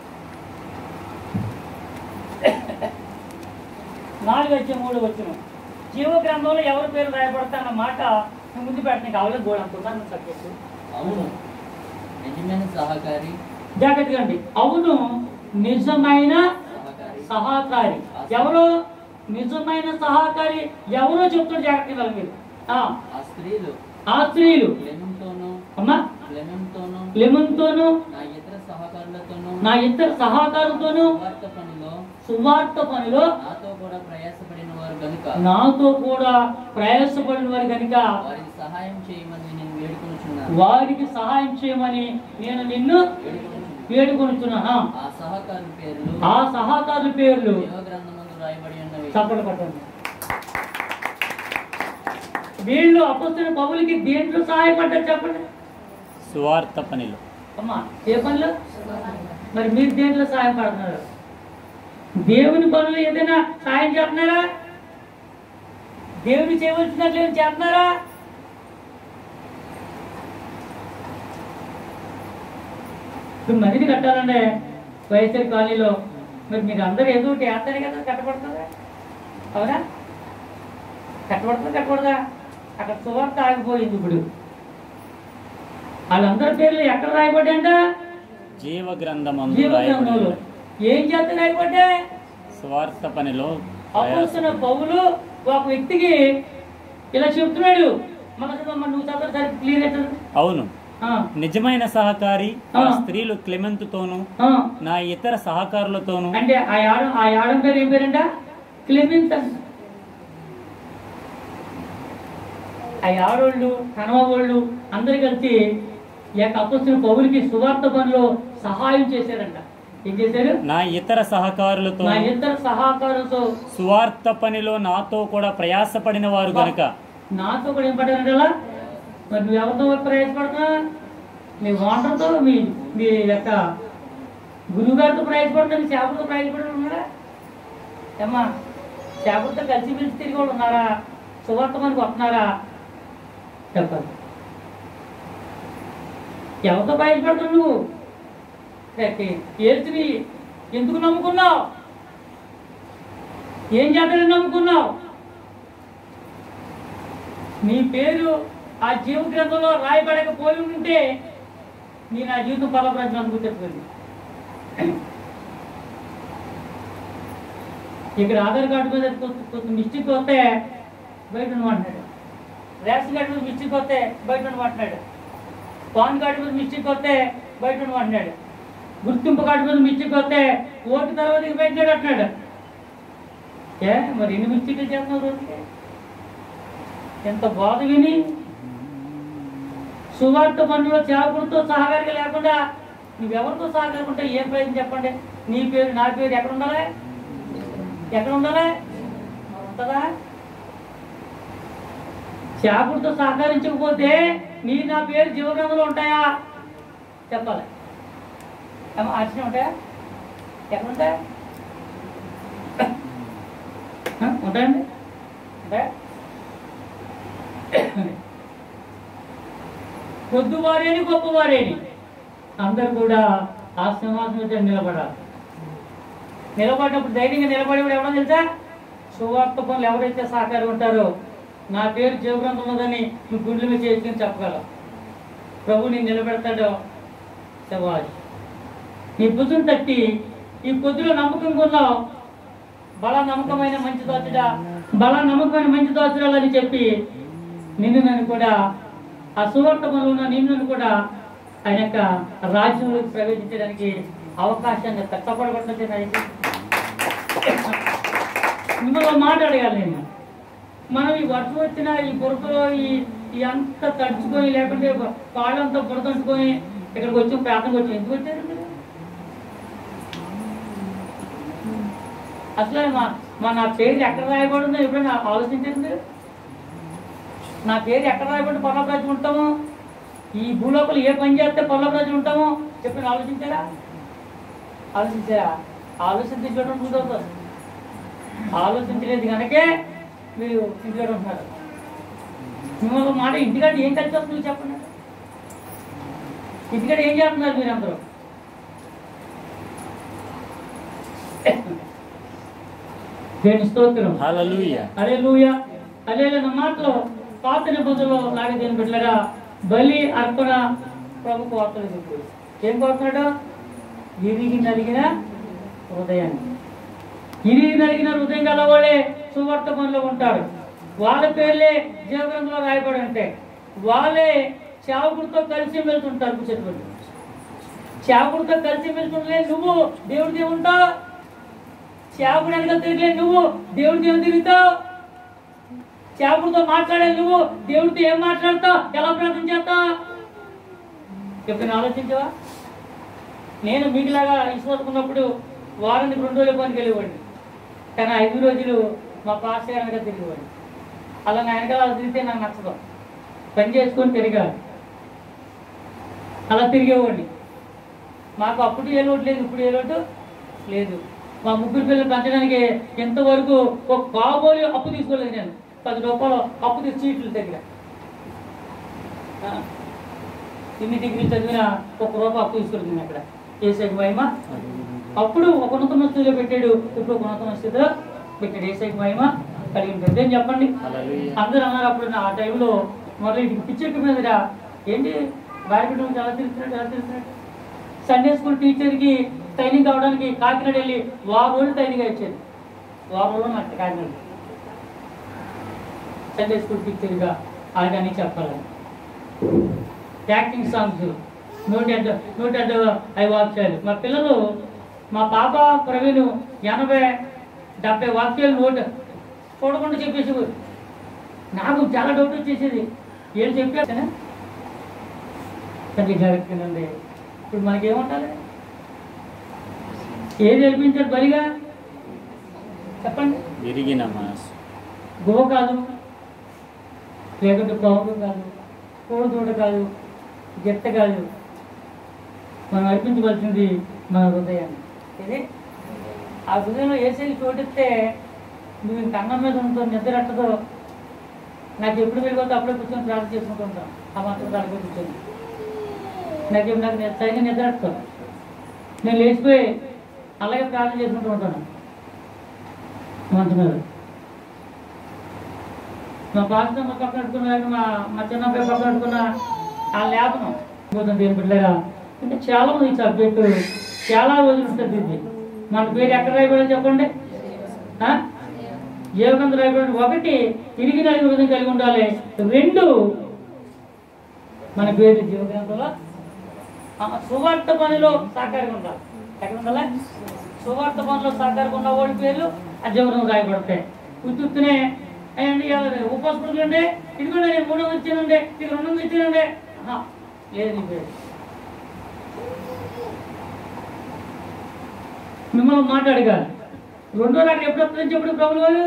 నాలుగు వచ్చే మూడు వచ్చిన జీవ గ్రంథంలో ఎవరి పేరు రాయబడతాన్న మాట నేను ముందు పెట్టడానికి కావాలి గోడ అంటున్నాను సబ్జెక్టు అవును నిజమైన సహకారి జాగ్రత్తగా అండి అవును నిజమైన సహకారి సహకారి ఎవరు నిజమైన సహకారి ఎవరో చెప్తాడు జాగ్రత్తగా వినాలి మీరు ఆ, ఆ స్త్రీలు ఆ స్త్రీలు క్లెమెంతోనూ అమ్మా క్లెమెంతోనూ లెమన్తోను నా ఇతర సహకారులతోనూ నా ఇద్దరు సహకారులతోను సువార్త పనిలో సువార్త పనిలో నాతో కూడా ప్రయాసపడిన వారు గనుక నాతో కూడా ప్రయాసపడిన వారు కనుక వారికి సహాయం చేయమని నేను వేడుకొనుచున్నాను వారికి సహాయం చేయమని నేను నిన్ను వేడుకొనుచున్నాను వేడుకొనుచున్నాను ఆ సహకారుల పేర్లు ఆ సహకారుల పేర్లు దేవ గ్రంథమందు రాయబడి ఉన్నవి చప్పట్లు కొట్టండి వీళ్ళు అపస్తున్న పౌలకి దేంట్లో సహాయపడ్డారు చెప్పండి సువార్త పనిలో అమ్మా ఏ పనులు మరి మీరు దేంట్లో సహాయం పడుతున్నారు దేవుని పనులు ఏదైనా సహాయం చేస్తున్నారా దేవుని చేయవలసినట్లు ఏమైనా చేస్తున్నారా ఇప్పుడు మనిషి కట్టాలండి వైఎస్ఆర్ కాలనీలో మరి మీరు అందరూ ఏదో ఒకటి వేస్తారే కదా కట్టబడుతుందా అవునా కట్టబడుతుందా కట్టబడదా అక్కడ సువార్త ఆగిపోయింది ఇప్పుడు వాళ్ళందరి పేర్లు ఎక్కడ రాయబడ్డా జీవ గ్రంథమందు జీవ రాయబడి గ్రంథంలో ఉన్నది. ఏం చేత రాయబడ్డా సువార్త పనిలో అపోస్తున్న పౌలు ఒక వ్యక్తికి ఇలా చెప్తున్నాడు మన మన నువ్వు చదువు సరే క్లియర్ అవుతుంది అవును ఆ, నిజమైన సహకారి ఆ ఆ. స్త్రీలు క్లెమెంతుతోను ఆ. నా ఇతర సహకారులతోను అంటే ఆ యాడం ఆ యాడం పేరు ఏం పేరంట క్లెమెంత్ అంట ఆ యాడోళ్ళు కనవోళ్ళు అందరు కలిసి ఈ యొక్క అపోస్తున్న పౌలకి సువార్త పనిలో సహాయం చేశారంట ఏం చేశారు నా ఇతర సహకారులతో నా ఇద్దరు సహకారంతో సువార్త పనిలో నాతో కూడా ప్రయాసపడిన వారు గనుక నాతో కూడా ఏం పడ్డారంటే అలా మరి నువ్వు ఎవరితో ప్రయాసపడుతున్నా మీ ఓనర్తో మీ మీ యొక్క గురువు గారితో ప్రయాసపడుతున్నా మీ చేపలతో ప్రయాసపడి ఉన్నారా ఏమ్మా చేపలతో కలిసి పిలిచి తిరిగి కూడా ఉన్నారా సువార్త మనకు వస్తున్నారా చెప్పాలి ఎవరితో ప్రయాసపడుతున్నావు నువ్వు ఏల్చిని ఎందుకు నమ్ముకున్నావు ఏం చేద్దామని నమ్ముకున్నావు నీ పేరు ఆ జీవ గ్రంథంలో రాయబడకపోయి ఉంటే నీ నా జీవితం ఫలప్రదం చెప్తుంది ఇక్కడ ఆధార్ కార్డు మీద కొంత- కొంత మిస్టేక్ వస్తే బయట ఉండమంటున్నాడు రేషన్ కార్డు మీద మిస్టేక్ వస్తే బయట ఉండమంటున్నాడు పాన్ కార్డు మీద మిస్టేక్ వస్తే బయట ఉండమంటున్నాడు గుర్తింపు కార్డు మీద మిస్టేక్ వస్తే ఓటు తర్వాత ఇక బయట అంటున్నాడు ఏ మరి ఎన్ని మిస్టేక్లు చేస్తున్నావు రోజుకి ఎంత బాధ విని సువార్త పనుల్లో చేపలతో సహకారిగా లేకుండా నువ్వెవరితో సహకారం ఉంటే ఏం ప్రయత్నం చెప్పండి నీ పేరు నా పేరు ఎక్కడ ఉండాలి ఎక్కడ ఉండాలి ఉంటుందా చేపలతో సహకరించకపోతే నీ నా పేరు జీవగ్రంథంలో ఉంటాయా చెప్పాలి ఏమో ఆశ్చర్యం ఉంటాయా ఎక్కడ ఉంటాయా ఆ, ఉంటాయండి అంటే కొద్దువారేని గొప్పవారేని అందరు కూడా ఆ సింహాసనం మీద నిలబడాలి నిలబడినప్పుడు ధైర్యంగా నిలబడి ఎవడో తెలుసా సువార్త పనులు ఎవరైతే సహకారం ఉంటారో నా పేరు జీవగ్రంథం ఉన్నదని నువ్వు గుండెల మీద చేసుకుని చెప్పగలవు ప్రభు నేను నిలబెడతాడో శవాజ్ నీ భుజం తట్టి ఈ కొద్దిలో నమ్మకం కొన్నావు బల నమ్మకమైన మంచి దోచడా బల నమ్మకమైన మంచి దోచడాలని చెప్పి నిన్ను నన్ను కూడా ఆ సువార్త పనులు ఉన్న నిన్ను నన్ను కూడా ఆయన యొక్క రాజ్యంలోకి ప్రవేశించడానికి అవకాశాన్ని తప్పపడబడుతుంది మిమ్మల్ని మాట అడగాలి నేను మనం ఈ వర్షం వచ్చిన ఈ బురదలో ఈ ఈ అంతా తడుచుకొని లేకుంటే కాళ్ళంతా బురదంటుకొని ఇక్కడికి వచ్చి ప్రార్థనకు వచ్చి ఎందుకు వచ్చారు మీరు? అసలు మా మా నా పేరు ఎక్కడ రాయబడిందో ఎప్పుడైనా ఆలోచించారు మీరు నా పేరు ఎక్కడ రాయబడి పర్లప్రాజు ఉంటాము ఈ భూలోపల ఏ పని చేస్తే పర్లప్రాజు ఉంటామో చెప్పిన ఆలోచించారా ఆలోచించారా ఆలోచించి చూడడం కుదరదు ఆలోచించలేదు కనుకే మీరు ఇంటికాడ ఉంటున్నారు మిమ్మల్ని మాట ఇంటికాడ ఏం కలిసి వస్తుంది చెప్పండి ఇంటికాడ ఏం చేస్తున్నారు మీరు అందరూ దేని స్తోత్రం హల్లెలూయా అరే లూయ అదే నా మాటలో పాత నిబంధనలో లాగే దేని బిడ్డగా బలి అర్పణ ప్రభు కోరుతుంది ఇప్పుడు ఏం కోరుతున్నాడు విరిగి నలిగిన హృదయాన్ని ఇరిగి నలిగిన హృదయం గలవాడే సువార్త పనిలో ఉంటారు వాళ్ళ పేర్లే జీవగ్రంథంలో రాయబడి ఉంటాయి వాళ్ళే సేవకుడితో కలిసి వెళ్తుంటారు చెట్టుబడి సేవకుడితో కలిసి వెళ్తుంటే నువ్వు దేవుడి దేవుడు ఉంటావు సేవకుడు వెనక తిరిగే నువ్వు దేవుడి దేవుడు తిరుగుతావు సేవకుడితో మాట్లాడే నువ్వు దేవుడితో ఏం మాట్లాడతావు ఎలా ప్రార్థన చేస్తావు ఎప్పుడైనా ఆలోచించవా నేను మీకులాగా విశ్వాసుకున్నప్పుడు వారానికి రెండు రోజుల పనికి వెళ్ళేవాడిని కానీ ఐదు రోజులు మా పాస్టర్ గారి వెనక తిరిగేవాడిని అలా నా వెనకాల అలా తిరిగితే నాకు నచ్చదు పని చేసుకొని తిరగాలి అలా తిరిగేవాడిని మాకు అప్పుడు ఏ లోటు లేదు ఇప్పుడు ఏ లోటు లేదు మా ముగ్గురు పిల్లలు పెంచడానికి ఎంతవరకు ఒక కాబోలి అప్పు తీసుకోలేదు నేను పది రూపాయలు అప్పు తీసి సీట్లు దగ్గర ఆ. ఇన్ని డిగ్రీలు చదివిన ఒక రూపాయి అప్పు తీసుకోలేదు నేను అక్కడ ఏసైకి మహిమ అప్పుడు ఒక ఉన్నతమ స్థితిలో పెట్టాడు ఇప్పుడు ఒక ఉన్నతమ స్థితిలో పెట్టాడు ఏసైకి మహిమ కలిగింది అదేం చెప్పండి హల్లెలూయా అందరూ అన్నారు అప్పుడు నా ఆ టైంలో మొదలు ఇటు పిచ్చెక్కి మీదరా ఏంటి బారిపెట్టు నుంచి ఎలా తిరుగుతున్నాడు ఎలా తిరుగుతున్నాడు సండే స్కూల్ టీచర్కి ట్రైనింగ్ కావడానికి కాకినాడ వెళ్ళి వారం రోజులు ట్రైనింగ్ ఇచ్చేది వారం రోజులు నాకు కాకినాడ సండే స్కూల్ టీచర్గా అలాగని చెప్పాలి యాక్టింగ్ సాంగ్స్ నూట ఎడ్ నూట ఎడ్ అవి వాక్యాలు మా పిల్లలు మా పాప ప్రవీణ్ ఎనభై డెబ్బై వాక్యాలు నోట్ చూడకుండా చెప్పేసేవారు నాకు చాలా డౌట్ వచ్చేసేది ఏం చెప్పాను కానీ జరుగుతుందండి ఇప్పుడు మనకేముండాలి ఏది నేర్పించాడు బలిగా చెప్పండి విరిగిన మనసు గువ కాదు లేకుంటే పౌరు కాదు కోడిదూడ కాదు గిట్ట కాదు మనం అర్పించవలసింది మన హృదయాన్ని ఇది ఆ హృదయంలో ఏసీ చోటిస్తే నువ్వు ఇంక అన్నం మీద ఉంటూ నిద్ర అట్టదో నాకు ఎప్పుడు వెళ్ళిపోతే అప్పుడే కూర్చొని ప్రార్థన చేసుకుంటూ ఉంటాను ఆ మాత్రం దానికి కూర్చొని నాకు నాకు ని- సరిగ్గా నిద్ర అట్టుతాను నేను లేచిపోయి అలాగే ప్రార్థన చేసుకుంటూ ఉంటాను మంచి మీద మా పాస్టర్ పక్కన పెట్టుకున్న మా మా చిన్నబ్బాయి పక్కన పెట్టుకున్న ఆ లేపనం పోతుంది దేని బిడ్డగా అంటే చాలా ఉంది ఈ సబ్జెక్టు చాలా రోజులు ఉంటుంది ఇది మన పేరు ఎక్కడ రాయబడి చెప్పండి ఆ? జీవకంత రాయబడి ఒకటి తిరిగి నలిగి హృదయం కలిగి ఉండాలి రెండు మన పేరు జీవగ్రంథంలో ఆ, సువార్త పనిలో సహకారంగా ఉండాలి ఎక్కడ ఉండాలి సువార్త పనిలో సహకారంగా ఉన్న వాడి పేర్లు ఆ జీవనం రాయబడతాయి ఉత్తునే అండి ఉపాసకులు ఉండే ఇదిగోండి నేను మూడో వచ్చానండి ఇది రెండు వచ్చానండి ఆహా, లేదు నీ పేరు మిమ్మల్ని మాట్లాడగాలి రెండో రాక ఎప్పుడు వస్తుందని చెప్పడు ప్రభులు వారు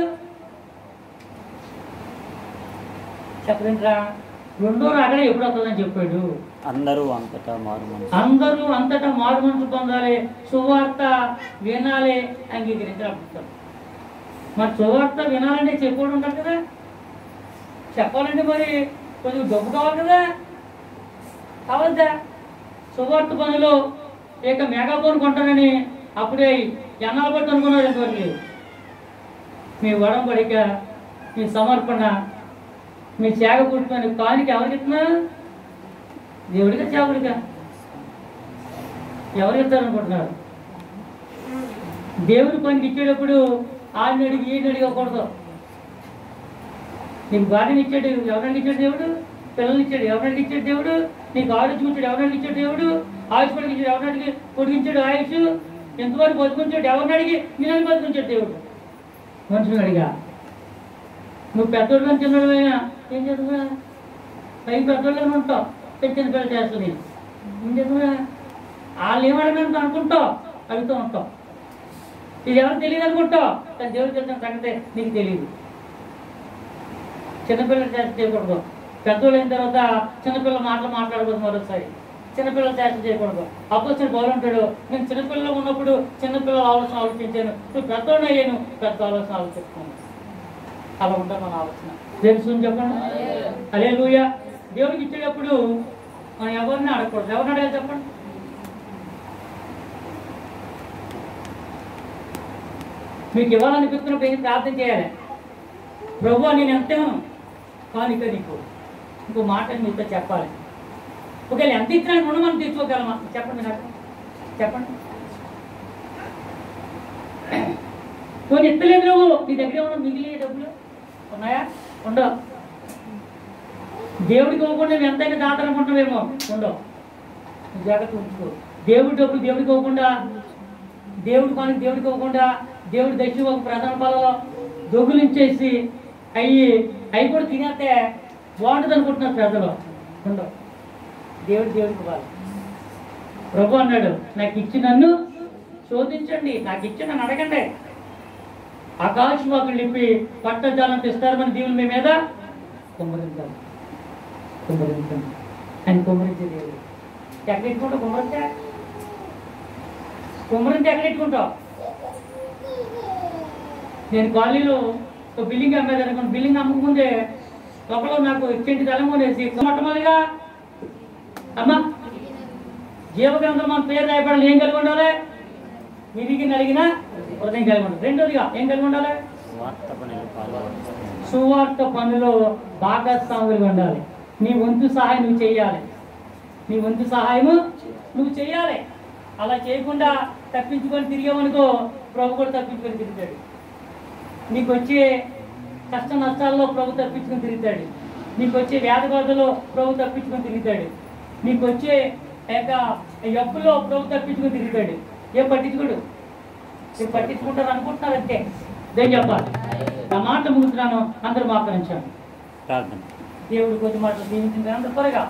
చెప్పలేంట్రా రెండో రాకడ ఎప్పుడు వస్తుందని చెప్పాడు అందరూ అంతటా మారు మనసు అందరూ అంతటా మారు మనసు పొందాలి సువార్త వినాలి అంగీకరించాలి మరి సువార్త వినాలంటే చెప్పడం ఉంటారు కదా చెప్పాలంటే మరి కొంచెం డబ్బు కావాలి కదా కావద్దా సువార్త పనులు ఇక మెగాఫోన్ కొంటానని అప్పుడే ఎన్నాళ్ళు పట్టు అనుకున్నారు ఇంతవరకు మీ వడంబడిక మీ సమర్పణ మీ చేగ పుట్టిన కానికి ఎవరికి ఇస్తున్నా దేవుడిగా చేపడిగా ఎవరు ఇస్తారనుకుంటున్నారు దేవుడి పనికి ఇచ్చేటప్పుడు ఆయన అడిగి ఈయన అడిగకూడదు నీకు భార్యని ఇచ్చాడు ఎవరిని ఇచ్చాడు దేవుడు పిల్లల్ని ఇచ్చాడు ఎవరిని ఇచ్చాడు దేవుడు నీకు ఆయుష్ ఇచ్చాడు ఎవరిని ఇచ్చాడు దేవుడు ఆయుష్ పొడిగించాడు ఎవరిని అడిగి పొడిగించాడు ఆయుష్ ఎంతవరకు బతుకుంచాడు ఎవరిని అడిగి నేను బతుకుంచాడు దేవుడు మనుషుని అడిగా నువ్వు పెద్దోడు చిన్నోడువైనా ఏం చదువురా పై పెద్దోళ్ళని ఉంటావు పెంచిన పిల్ల చేస్తుంది ఏం చదువురా వాళ్ళు ఏమడమని అనుకుంటావు అడుగుతూ ఉంటావు ఇది ఎవరు తెలియదు అనుకుంటావు కానీ దేవుడు చెప్పిన సంగతే నీకు తెలియదు చిన్నపిల్లలు చేత చేయకూడదు పెద్దోళ్ళు అయిన తర్వాత చిన్నపిల్లల మాటలు మాట్లాడకూడదు మరోసారి చిన్నపిల్లలు చేత చేయకూడదు అప్పుడు బౌలు ఉంటాడు నేను చిన్నపిల్లలు ఉన్నప్పుడు చిన్నపిల్లల ఆలోచన ఆలోచించాను ఇప్పుడు పెద్దోళ్ళు అయ్యాను పెద్ద ఆలోచన ఆలోచిస్తాను అలా ఉంటుంది మన ఆలోచన తెలుసు చెప్పండి అదే లూయ దేవుడికి ఇచ్చేటప్పుడు మనం ఎవరిని అడగకూడదు ఎవరిని అడగాలి చెప్పండి మీకు ఇవ్వాలనిపిస్తున్నప్పుడు ఏం ప్రార్థన చేయాలి ప్రభు నేను ఎంతేను కానిక నీకు ఇంకో మాట మీతో చెప్పాలి ఒకవేళ ఎంత ఇచ్చినా రుణం మనం తీర్చుకోగలమా చెప్పండి నాకు చెప్పండి కొన్ని ఎత్తలేదు నువ్వు నీ దగ్గర ఏమన్నా మిగిలిన డబ్బులు ఉన్నాయా ఉండవు దేవుడికి ఇవ్వకుండా నువ్వు ఎంతైనా దాతాలనుకుంటున్నావేమో ఉండవు నువ్వు జాగ్రత్త ఉంచుకో దేవుడి డబ్బులు దేవుడికి ఇవ్వకుండా దేవుడి పనికి దేవుడికి ఇవ్వకుండా దేవుడి దక్షిణ ఒక ప్రధాన పొలంలో దొంగులించేసి అయ్యి అవి కూడా తినేస్తే బాగుంటుంది అనుకుంటున్నారు ప్రజలు ఉండవు దేవుడు దేవుడికి ఇవ్వాలి ప్రభు అన్నాడు నాకు ఇచ్చి నన్ను శోధించండి నాకు ఇచ్చి నన్ను అడగండి ఆకాశవాకులు నింపి పట్టజాలం తెస్తారమని దేవుని మీ మీద కుమ్మరించాలి కుమ్మరించండి ఆయన కుమ్మరించే దేవుడు ఎక్కడ ఇట్టుకుంటావు కుమ్మరించా కుమ్మరించి ఎక్కడ ఇట్టుకుంటావు నేను కాలనీలో ఒక బిల్డింగ్ అమ్మేది అనుకుని బిల్డింగ్ అమ్మకముందే లోపల నాకు చెంటి తలమోనేసి మొట్టమొదటిగా అమ్మా జీవగ్రంథం మన పేరు రాయబడాలి ఏం కలిగి ఉండాలి విరిగి నలిగిన హృదయం కలిగి ఉండాలి రెండోదిగా ఏం కలిగి ఉండాలి వార్త పనులు పాల్గొనడం సువార్త పనిలో భాగస్వాములుగా ఉండాలి నీ వంతు సహాయం నువ్వు చేయాలి నీ వంతు సహాయము నువ్వు చేయాలి అలా చేయకుండా తప్పించుకొని తిరిగామనుకో ప్రభు కూడా తప్పించుకొని తిరుగుతాడు నీకు వచ్చే కష్ట నష్టాల్లో ప్రభు తప్పించుకొని తిరుగుతాడు నీకు వచ్చే వ్యాధి బాధలో ప్రభు తప్పించుకొని తిరుగుతాడు నీకు వచ్చే ఆ యొక్క ఎప్పులో ప్రభు తప్పించుకొని తిరుగుతాడు ఏం పట్టించుకోడు ఏం పట్టించుకుంటారు అనుకుంటున్నారు అంతే దేని చెప్పాలి నా మాట ముగుతున్నాను అందరూ మాట్లాడించాను ప్రార్థన దేవుడు కొద్ది మాటలు దీవించింది అందరూ త్వరగా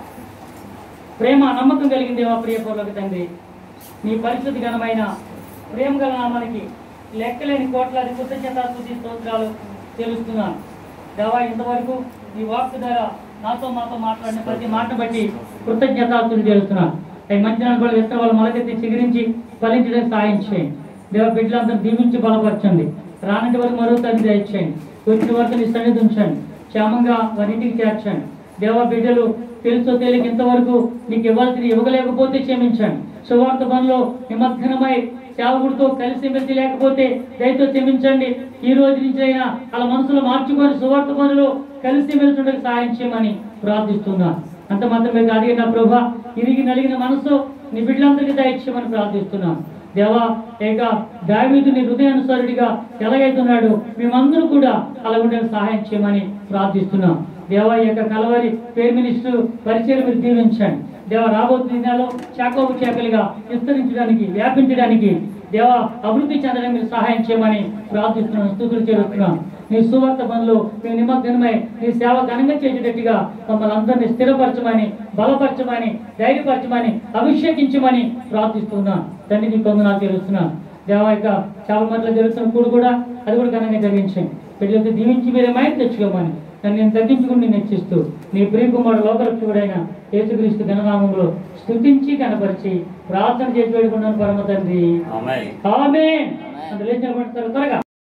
ప్రేమ నమ్మకం కలిగిన దేవా ప్రియ పూర్వక తండ్రి నీ పరిశుద్ధి ఘనమైన ప్రేమ గల నామానికి లెక్కలేని కోట్లాది కృతజ్ఞతాస్తుతి స్తోత్రాలు తెలుస్తున్నాను దేవా ఇంతవరకు నీ వాక్ ద్వారా నాతో మాతో మాట్లాడిన ప్రతి మాటను బట్టి కృతజ్ఞతాస్తులు తెలుస్తున్నాను అవి మంచి కూడా ఇస్తే వాళ్ళు మొలకెత్తి చిగురించి ఫలించడానికి సాయం చేయండి దేవ బిడ్డలందరూ దీవించి బలపరచండి రానంటి వరకు మరో తల్లి దయచేయండి వచ్చిన వరకు నీ సన్నిధి ఉంచండి క్షేమంగా వారింటికి చేర్చండి దేవ బిడ్డలు తెలుసో తెలియక ఇంతవరకు నీకు ఇవ్వాల్సింది ఇవ్వలేకపోతే క్షమించండి సువార్త పనిలో నిమగ్నమై సేవకుడితో కలిసి మెలిసి లేకపోతే దయతో క్షమించండి ఈ రోజు నుంచి అయినా వాళ్ళ మనసులో మార్చుకొని సువార్త పనులు కలిసి మెలిసి సహాయం చేయమని ప్రార్థిస్తున్నాను అంత మాత్రమే కాదు నా ప్రభా ఇరిగి నలిగిన మనసు నీ బిడ్డలందరికీ దయచేయమని ప్రార్థిస్తున్నాను దేవా ఏక దావీదుని హృదయానుసారుడిగా ఎలాగైతున్నాడు మేమందరూ కూడా అలా ఉండే సహాయం చేయమని ప్రార్థిస్తున్నాం దేవా ఈ యొక్క కలవరి పేరు మినిస్టర్ పరిచయం మీరు దీవించండి దేవ రాబోతున్న దినాల్లో శాఖోపు శాఖలుగా విస్తరించడానికి వ్యాపించడానికి దేవ అభివృద్ధి చెందడానికి మీరు సహాయం చేయమని ప్రార్థిస్తున్నాం స్థుతులు చేరుస్తున్నాం నీ సువార్త పనులు మేము నిమగ్నమై నీ సేవ ఘనంగా చేసేటట్టుగా మమ్మల్ని అందరినీ స్థిరపరచమని బలపరచమని ధైర్యపరచమని అభిషేకించమని ప్రార్థిస్తున్నాను తండ్రి నీ కొందనాలు తెలుస్తున్నాను దేవ యొక్క చాలా మందిలో జరుగుతున్న కూడు కూడా అది కూడా ఘనంగా జరిగించండి పిల్లలతో దీవించి మీరే మైండ్ తెచ్చుకోమని నన్ను నేను తగ్గించుకుని నేను హెచ్చిస్తూ నీ ప్రియకుమారుడు లోకరక్షకుడైన యేసుక్రీస్తు ఘననామంలో స్తుతించి కనపరిచి ప్రార్థన చేసి వేడుకున్నాను పరమ తండ్రి ఆమేన్ ఆమేన్ అంత లేచిన త్వరగా